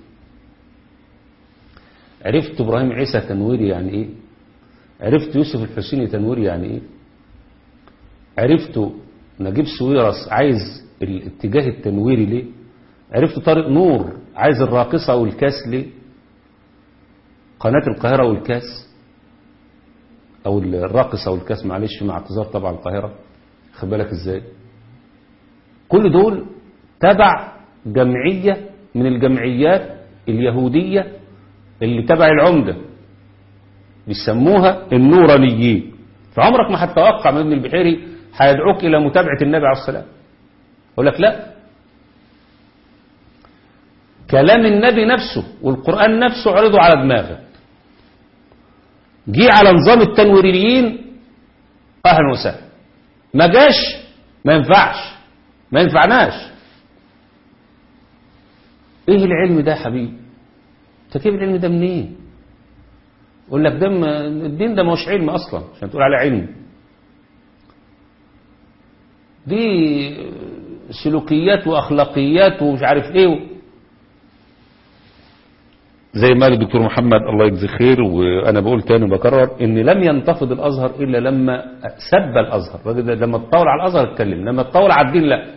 عرفت ابراهيم عيسى تنويري يعني ايه عرفت يوسف الحسيني تنويري يعني ايه عرفتوا نجيب سويرس عايز الاتجاه التنويري ليه عرفت طارق نور عايز الراقصة والكاس ليه قناة القاهرة والكاس او الراقصة والكاس معلش مع اعتذار طبعا القاهرة خد بالك ازاي كل دول تبع جمعية من الجمعيات اليهودية اللي تبع العمدة بيسموها النورانيين فعمرك ما هتتوقع من ابن البحيري هيدعوك إلى متابعة النبي عليه السلام يقول لك لا كلام النبي نفسه والقرآن نفسه عرضوا على دماغك جه على نظام التنويريين أهلا وسهلا ما جاش ما ينفعش ما ينفعناش ايه العلم ده يا حبيبي انت كيف العلم ده منين يقول لك ده الدين ده مش علم اصلا عشان تقول عليه علم دي سلوكيات واخلاقيات ومش عارف ايه زي ما قال الدكتور محمد الله يجزيه خير وانا بقول تاني وبكرر ان لم ينتفض الازهر الا لما سب الازهر الراجل ده لما تطول على الازهر اتكلم لما تطول على الدين لا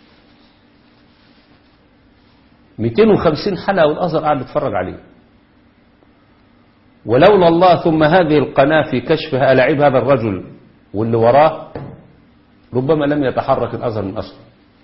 250 حلقة والأزهر قاعد يتفرج عليه ولولا الله ثم هذه القناة في كشفها ألعب هذا الرجل واللي وراه ربما لم يتحرك الأزهر من أصله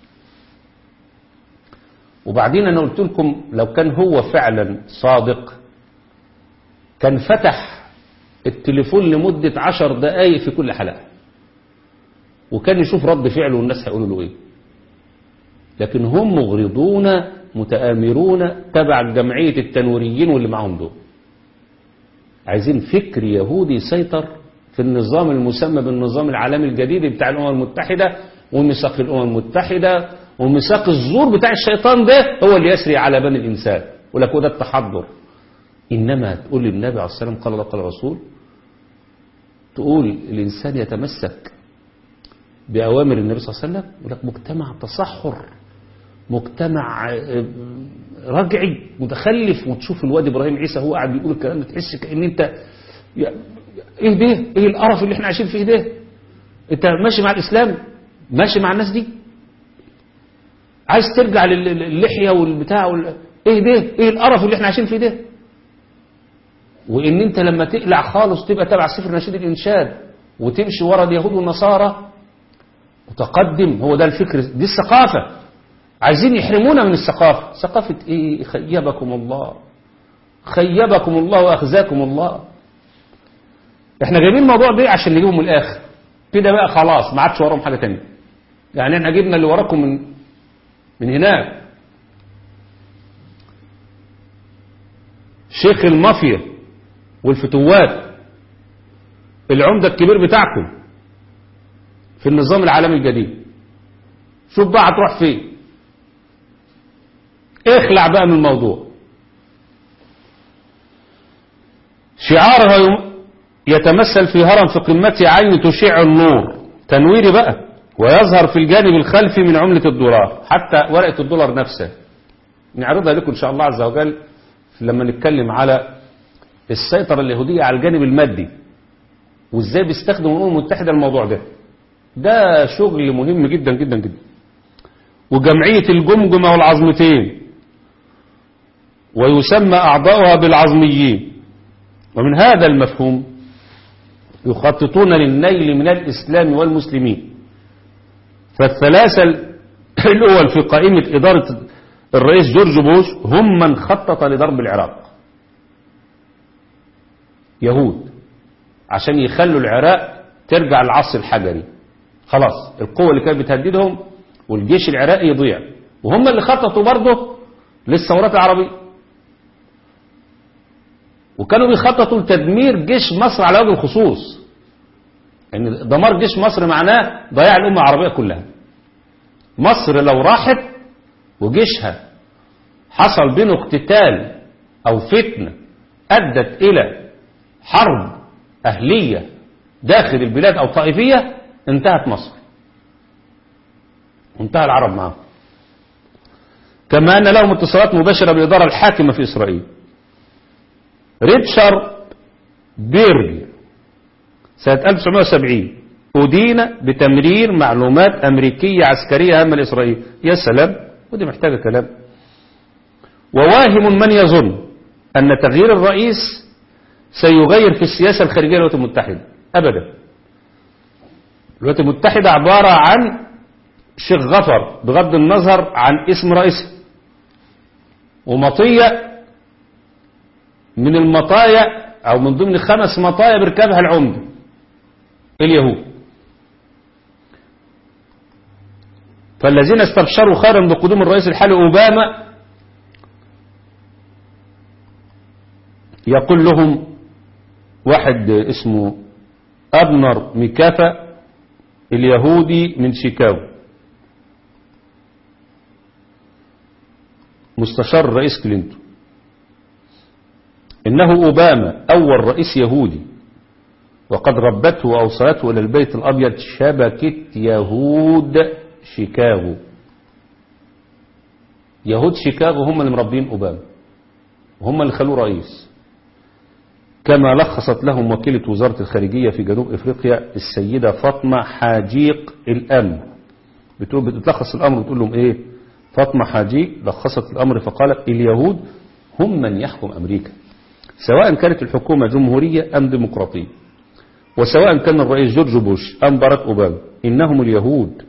وبعدين أنا قلت لكم لو كان هو فعلا صادق كان فتح التليفون لمدة عشر دقايق في كل حلقة وكان يشوف رد فعله والناس هيقولوا له ايه لكن هم مغرضون متآمرون تبع جمعية التنويريين واللي معهم دول عايزين فكر يهودي يسيطر في النظام المسمى بالنظام العالمي الجديد بتاع الأمم المتحدة وميثاق الأمم المتحدة وميثاق الزور بتاع الشيطان ده هو اللي يسري على بني الإنسان يقول لك وده التحضر إنما تقول للنبي عليه الصلاة والسلام قال الله قال الرسول تقول الإنسان يتمسك بأوامر النبي صلى الله عليه وسلم يقول لك مجتمع تصحر مجتمع آه، رجعي متخلف وتشوف الواد ابراهيم عيسى هو قاعد بيقول الكلام ده تحس كان انت يا- ايه ده ايه القرف اللي احنا عايشين فيه ده انت ماشي مع الاسلام ماشي مع الناس دي عايز ترجع لل- للحيه والبتاع وال... ايه ده ايه القرف اللي احنا عايشين فيه ده وان انت لما تقلع خالص تبقى تبع سفر نشيد الانشاد وتمشي ورا اليهود والنصارى متقدم هو ده الفكر دي الثقافه عايزين يحرمونا من الثقافه ثقافه ايه خيبكم الله خيبكم الله واخزاكم الله احنا جايبين الموضوع ده عشان نجيبه من الاخر كده بقى خلاص ما عادش وراهم حاجه تانية يعني احنا جبنا اللي وراكم من من هناك شيخ المافيا والفتوات العمدة الكبير بتاعكم في النظام العالمي الجديد شوف بقى هتروح فين اخلع بقى من الموضوع شعارها يم- يتمثل في هرم في قمته عين تشع النور تنويري بقى ويظهر في الجانب الخلفي من عملة الدولار حتى ورقة الدولار نفسها نعرضها لكم إن شاء الله عز وجل لما نتكلم على السيطرة اليهودية على الجانب المادي وازاي بيستخدموا الأمم المتحدة الموضوع ده ده شغل مهم جدا جدا جدا وجمعية الجمجمة والعظمتين ويسمى أعضاؤها بالعظميين ومن هذا المفهوم يخططون للنيل من الإسلام والمسلمين فالثلاثة الأول في قائمة إدارة الرئيس جورج بوش هم من خطط لضرب العراق يهود عشان يخلوا العراق ترجع للعصر الحجري خلاص القوة اللي كانت بتهددهم والجيش العراقي يضيع وهم اللي خططوا برضه للثورات العربية وكانوا بيخططوا لتدمير جيش مصر على وجه الخصوص يعني دمار جيش مصر معناه ضياع الأمة العربية كلها مصر لو راحت وجيشها حصل بينه اقتتال أو فتنة أدت إلى حرب أهلية داخل البلاد أو طائفية انتهت مصر وانتهى العرب معهم كما أن لهم اتصالات مباشرة بالإدارة الحاكمة في إسرائيل ريتشارد بيرج سنة 1970 أدين بتمرير معلومات أمريكية عسكرية هامة لإسرائيل يا سلام ودي محتاجة كلام وواهم من يظن أن تغيير الرئيس سيغير في السياسة الخارجية للولايات المتحدة أبدا الولايات المتحدة عبارة عن شيخ غفر بغض النظر عن اسم رئيسه ومطية من المطايا أو من ضمن خمس مطايا بيركبها العمدة اليهود فالذين استبشروا خيرا بقدوم الرئيس الحالي أوباما يقول لهم واحد اسمه أبنر ميكافا اليهودي من شيكاغو مستشار الرئيس كلينتون إنه أوباما أول رئيس يهودي وقد ربته وأوصلته إلى البيت الأبيض شبكة يهود شيكاغو يهود شيكاغو هم اللي مربين أوباما وهم اللي خلوه رئيس كما لخصت لهم وكيلة وزارة الخارجية في جنوب إفريقيا السيدة فاطمة حاجيق الأمن بتقول بتلخص الأمر وتقول لهم إيه فاطمة حاجيق لخصت الأمر فقالت اليهود هم من يحكم أمريكا سواء كانت الحكومة جمهورية أم ديمقراطية وسواء كان الرئيس جورج بوش أم باراك أوباما إنهم اليهود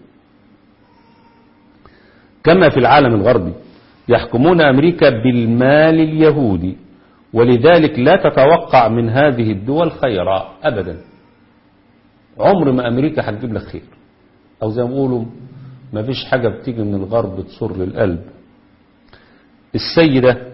كما في العالم الغربي يحكمون أمريكا بالمال اليهودي ولذلك لا تتوقع من هذه الدول خيرا أبدا عمر ما أمريكا هتجيب لك خير أو زي ما بيقولوا ما فيش حاجة بتيجي من الغرب تصر للقلب السيدة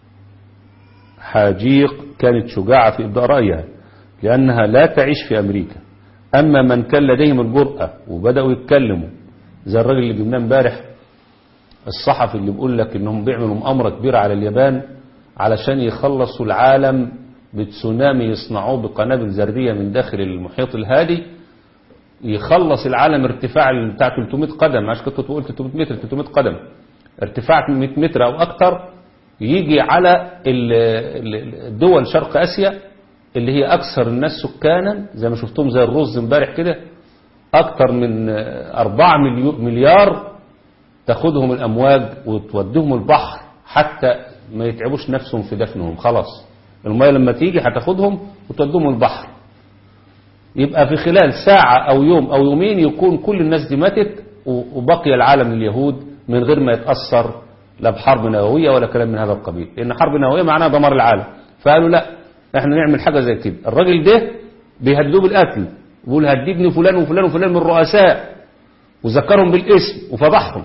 حاجيق كانت شجاعة في إبداء رأيها لأنها لا تعيش في أمريكا أما من كان لديهم الجرأة وبدأوا يتكلموا زي الراجل اللي جبناه امبارح الصحفي اللي بيقول لك انهم بيعملوا مؤامرة كبيرة على اليابان علشان يخلصوا العالم بتسونامي يصنعوه بقنابل ذرية من داخل المحيط الهادي يخلص العالم ارتفاع بتاع 300 قدم عشان كنت تقول 300 متر 300 قدم ارتفاع 100 متر أو أكتر يجي على ال- ال- الدول شرق آسيا اللي هي أكثر الناس سكانا زي ما شفتهم زي الرز امبارح كده أكتر من أربعة مليو- مليار تاخدهم الأمواج وتوديهم البحر حتى ما يتعبوش نفسهم في دفنهم خلاص المية لما تيجي هتاخدهم وتوديهم البحر يبقى في خلال ساعة أو يوم أو يومين يكون كل الناس دي ماتت و- وبقي العالم لليهود من غير ما يتأثر لا بحرب نووية ولا كلام من هذا القبيل لأن حرب نووية معناها دمار العالم فقالوا لا احنا نعمل حاجة زي كده الراجل ده بيهددوه بالقتل بيقول هددني فلان وفلان وفلان من الرؤساء وذكرهم بالاسم وفضحهم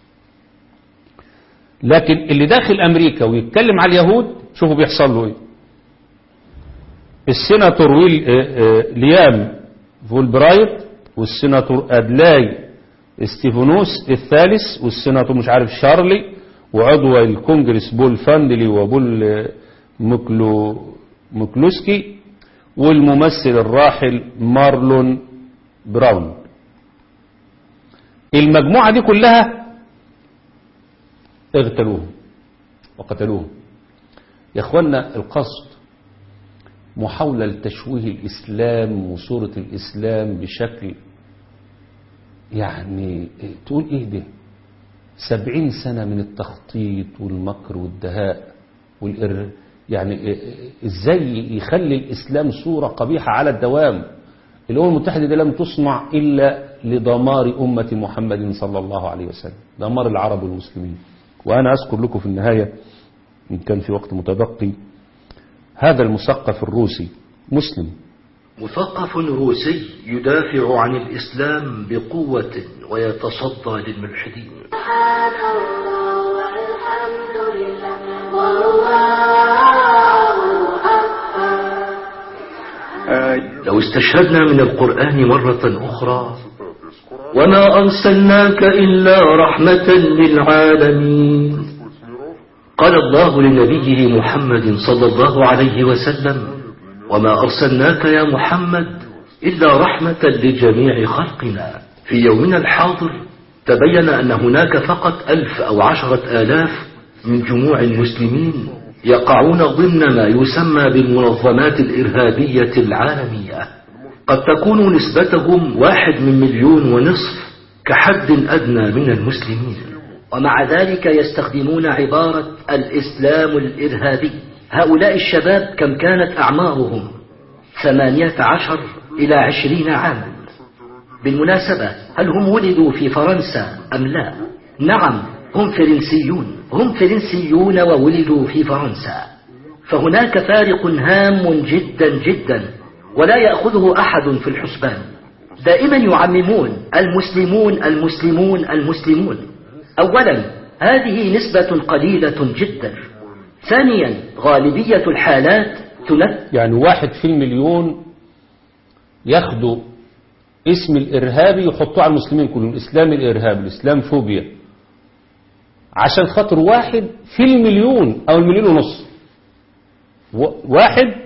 لكن اللي داخل أمريكا ويتكلم على اليهود شوفوا بيحصل له ايه السيناتور ويل آه، آه، ليام فولبرايت والسيناتور أدلاي ستيفانوس الثالث والسيناتور مش عارف شارلي وعضو الكونجرس بول فاندلي وبول آه، مكلو مكلوسكي والممثل الراحل مارلون براون المجموعة دي كلها اغتالوهم وقتلوهم يا اخوانا القصد محاولة لتشويه الإسلام وصورة الإسلام بشكل يعني تقول إيه ده سبعين سنة من التخطيط والمكر والدهاء والإر يعني إزاي يخلي الإسلام صورة قبيحة على الدوام الأمم المتحدة دي لم تصنع إلا لدمار أمة محمد صلى الله عليه وسلم دمار العرب والمسلمين وأنا أذكر لكم في النهاية إن كان في وقت متبقي هذا المثقف الروسي مسلم مثقف روسي يدافع عن الإسلام بقوة ويتصدى للملحدين لو استشهدنا من القرآن مرة أخرى وما أرسلناك إلا رحمة للعالمين قال الله لنبيه محمد صلى الله عليه وسلم وما أرسلناك يا محمد إلا رحمة لجميع خلقنا في يومنا الحاضر تبين أن هناك فقط ألف أو عشرة آلاف من جموع المسلمين يقعون ضمن ما يسمى بالمنظمات الإرهابية العالمية قد تكون نسبتهم واحد من مليون ونصف كحد أدنى من المسلمين ومع ذلك يستخدمون عبارة الإسلام الإرهابي هؤلاء الشباب كم كانت أعمارهم ثمانية عشر إلى عشرين عاما بالمناسبة هل هم ولدوا في فرنسا أم لا نعم هم فرنسيون هم فرنسيون وولدوا في فرنسا فهناك فارق هام جدا جدا ولا يأخذه أحد في الحسبان دائما يعممون المسلمون المسلمون المسلمون أولا هذه نسبة قليلة جدا ثانيا غالبية الحالات تنت يعني واحد في المليون ياخدوا اسم الإرهابي يحطوه على المسلمين كلهم الإسلام الإرهاب الإسلام فوبيا عشان خاطر واحد في المليون أو المليون ونص و- واحد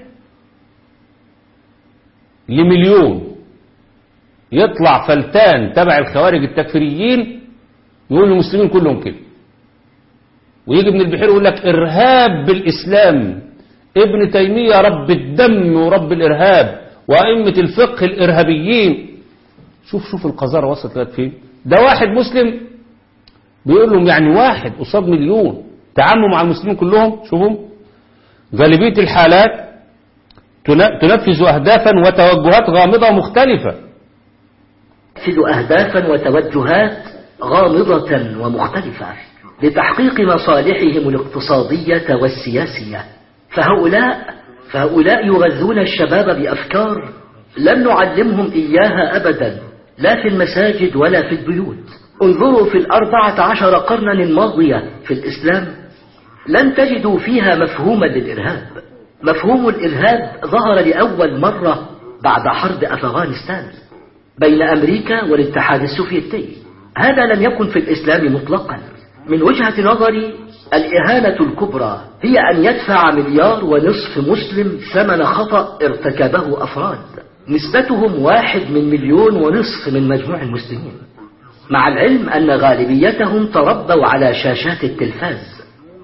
لمليون يطلع فلتان تبع الخوارج التكفيريين يقول المسلمين كلهم كده ويجي ابن البحير يقول لك إرهاب بالإسلام ابن تيمية رب الدم ورب الإرهاب وأئمة الفقه الإرهابيين شوف شوف القذارة وصلت لغاية فين ده واحد مسلم بيقول لهم يعني واحد قصاد مليون تعاملوا مع المسلمين كلهم شوفهم غالبية الحالات تن- تنفذ أهدافا وتوجهات غامضة مختلفة تنفذ أهدافا وتوجهات غامضة ومختلفة لتحقيق مصالحهم الاقتصادية والسياسية فهؤلاء فهؤلاء يغذون الشباب بأفكار لم نعلمهم إياها أبدا لا في المساجد ولا في البيوت انظروا في الأربعة عشر قرنا الماضية في الإسلام لن تجدوا فيها مفهوما للإرهاب مفهوم الإرهاب ظهر لأول مرة بعد حرب أفغانستان بين أمريكا والاتحاد السوفيتي هذا لم يكن في الإسلام مطلقا من وجهة نظري الإهانة الكبرى هي أن يدفع مليار ونصف مسلم ثمن خطأ ارتكبه أفراد نسبتهم واحد من مليون ونصف من مجموع المسلمين مع العلم أن غالبيتهم تربوا على شاشات التلفاز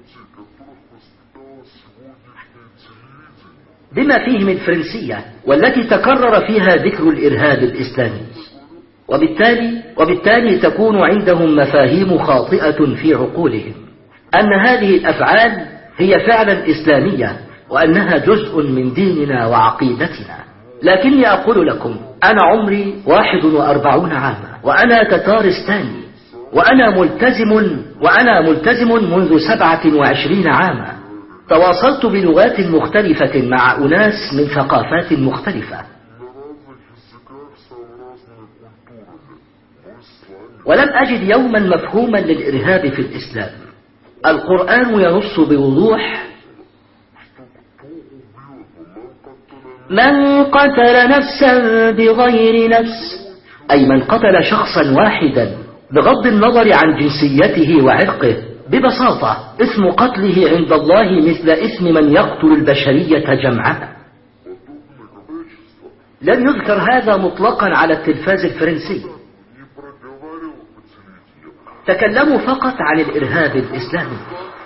بما فيهم الفرنسية والتي تكرر فيها ذكر الإرهاب الإسلامي وبالتالي, وبالتالي تكون عندهم مفاهيم خاطئة في عقولهم أن هذه الأفعال هي فعلا إسلامية وأنها جزء من ديننا وعقيدتنا لكني أقول لكم أنا عمري واحد وأربعون عاما وأنا تتارستاني وأنا ملتزم وأنا ملتزم منذ سبعة وعشرين عاما تواصلت بلغات مختلفة مع أناس من ثقافات مختلفة ولم أجد يوما مفهوما للإرهاب في الإسلام القرآن ينص بوضوح من قتل نفسا بغير نفس أي من قتل شخصا واحدا بغض النظر عن جنسيته وعرقه ببساطة اسم قتله عند الله مثل اسم من يقتل البشرية جمعاء لم يذكر هذا مطلقا على التلفاز الفرنسي تكلموا فقط عن الإرهاب الإسلامي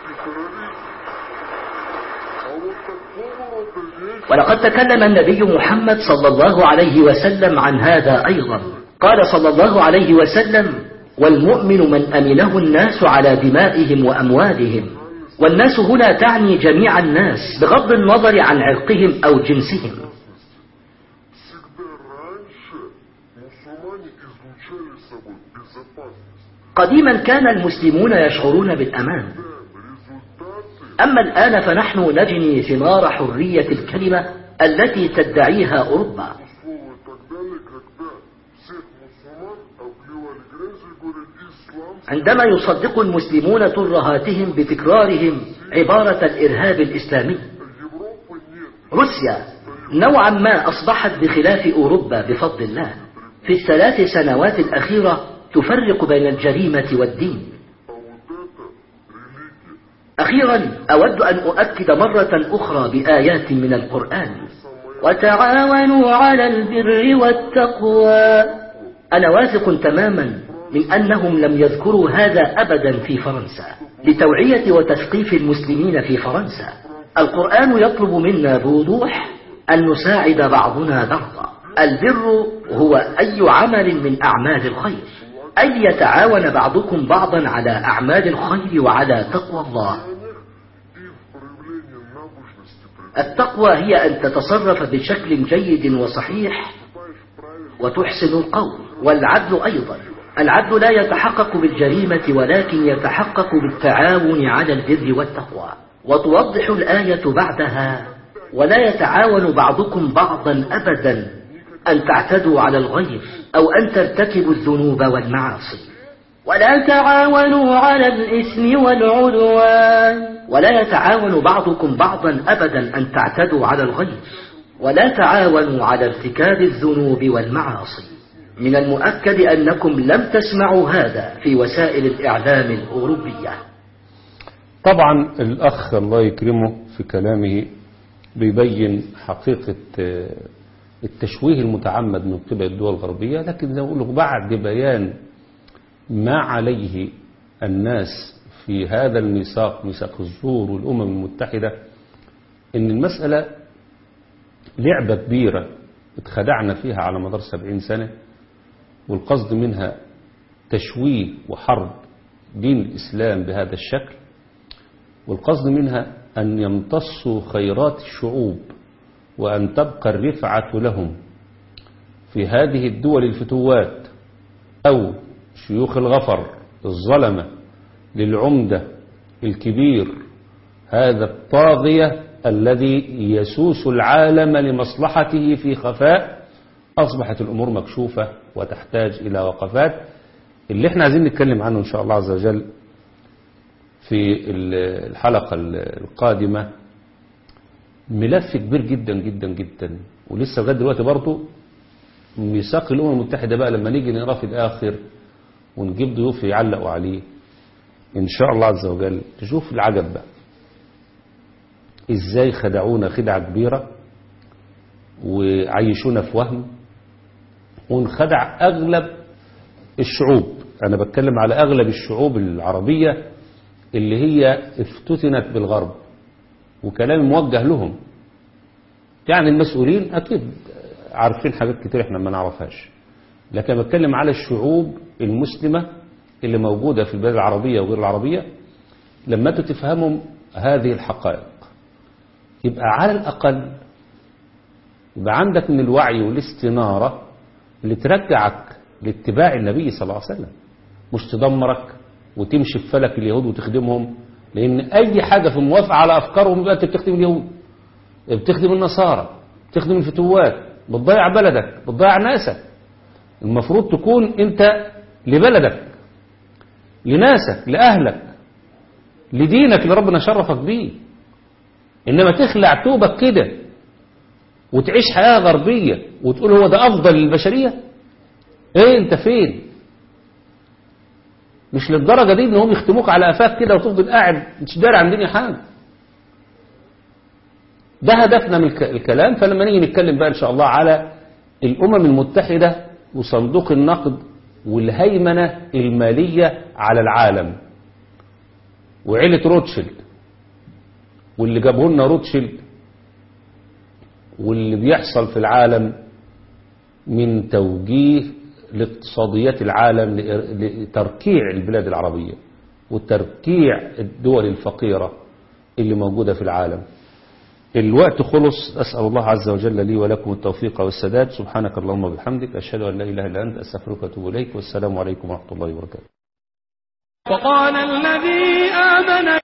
ولقد تكلم النبي محمد صلى الله عليه وسلم عن هذا أيضا قال صلى الله عليه وسلم والمؤمن من أمنه الناس على دمائهم وأموالهم والناس هنا تعني جميع الناس بغض النظر عن عرقهم أو جنسهم قديما كان المسلمون يشعرون بالأمان أما الآن فنحن نجني ثمار حرية الكلمة التي تدعيها أوروبا عندما يصدق المسلمون ترهاتهم بتكرارهم عبارة الإرهاب الإسلامي روسيا نوعا ما أصبحت بخلاف أوروبا بفضل الله في الثلاث سنوات الأخيرة تفرق بين الجريمة والدين أخيرا أود أن أؤكد مرة أخرى بآيات من القرآن وتعاونوا على البر والتقوى أنا واثق تماما من أنهم لم يذكروا هذا أبدا في فرنسا لتوعية وتثقيف المسلمين في فرنسا القرآن يطلب منا بوضوح أن نساعد بعضنا بعضا البر هو أي عمل من أعمال الخير أن يتعاون بعضكم بعضا على أعمال الخير وعلى تقوى الله التقوى هي أن تتصرف بشكل جيد وصحيح وتحسن القول والعدل أيضا العدل لا يتحقق بالجريمة ولكن يتحقق بالتعاون على البر والتقوى وتوضح الآية بعدها ولا يتعاون بعضكم بعضا أبدا أن تعتدوا على الغير أو أن ترتكبوا الذنوب والمعاصي ولا تعاونوا على الإثم والعدوان ولا يتعاون بعضكم بعضا أبدا أن تعتدوا على الغير ولا تعاونوا على ارتكاب الذنوب والمعاصي من المؤكد أنكم لم تسمعوا هذا في وسائل الإعلام الأوروبية طبعا الأخ الله يكرمه في كلامه بيبين حقيقة التشويه المتعمد من قبل الدول الغربية لكن زي ما أقول بعد بيان ما عليه الناس في هذا الميثاق ميثاق الزور والأمم المتحدة إن المسألة لعبة كبيرة اتخدعنا فيها على مدار سبعين سنة والقصد منها تشويه وحرب دين الإسلام بهذا الشكل والقصد منها أن يمتصوا خيرات الشعوب وأن تبقى الرفعة لهم في هذه الدول الفتوات أو شيوخ الغفر الظلمة للعمدة الكبير هذا الطاغية الذي يسوس العالم لمصلحته في خفاء أصبحت الأمور مكشوفة وتحتاج إلى وقفات اللي احنا عايزين نتكلم عنه إن شاء الله عز وجل في الحلقة القادمة ملف كبير جدا جدا جدا ولسه لغايه دلوقتي برضه ميثاق الامم المتحده بقى لما نيجي نقراه في الاخر ونجيب ضيوف يعلقوا عليه ان شاء الله عز وجل تشوف العجب بقى ازاي خدعونا خدعه كبيره وعيشونا في وهم ونخدع اغلب الشعوب أنا بتكلم على أغلب الشعوب العربية اللي هي افتتنت بالغرب وكلام موجه لهم يعني المسؤولين أكيد عارفين حاجات كتير احنا ما نعرفهاش لكن بتكلم على الشعوب المسلمة اللي موجودة في البلاد العربية وغير العربية لما انتوا تفهموا هذه الحقائق يبقى على الأقل يبقى عندك من الوعي والاستنارة اللي ترجعك لاتباع النبي صلى الله عليه وسلم مش تدمرك وتمشي في فلك اليهود وتخدمهم لأن أي حاجة في موافقة على أفكارهم يبقى أنت بتخدم اليهود بتخدم النصارى بتخدم الفتوات بتضيع بلدك بتضيع ناسك المفروض تكون أنت لبلدك لناسك لأهلك لدينك اللي ربنا شرفك بيه إنما تخلع توبك كده وتعيش حياة غربية وتقول هو ده أفضل للبشرية ايه انت فين مش للدرجة دي انهم يختموك على قفاك كده وتفضل قاعد مش داري عن دنيا حاجة ده هدفنا من الك- الكلام فلما نيجي نتكلم بقى ان شاء الله على الامم المتحدة وصندوق النقد والهيمنة المالية على العالم وعيلة روتشيلد واللي جابه لنا روتشيلد واللي بيحصل في العالم من توجيه لاقتصاديات العالم لتركيع البلاد العربية وتركيع الدول الفقيرة اللي موجودة في العالم الوقت خلص أسأل الله عز وجل لي ولكم التوفيق والسداد سبحانك اللهم وبحمدك أشهد أن لا إله إلا أنت أستغفرك وأتوب إليك والسلام عليكم ورحمة الله وبركاته وقال الذي آمن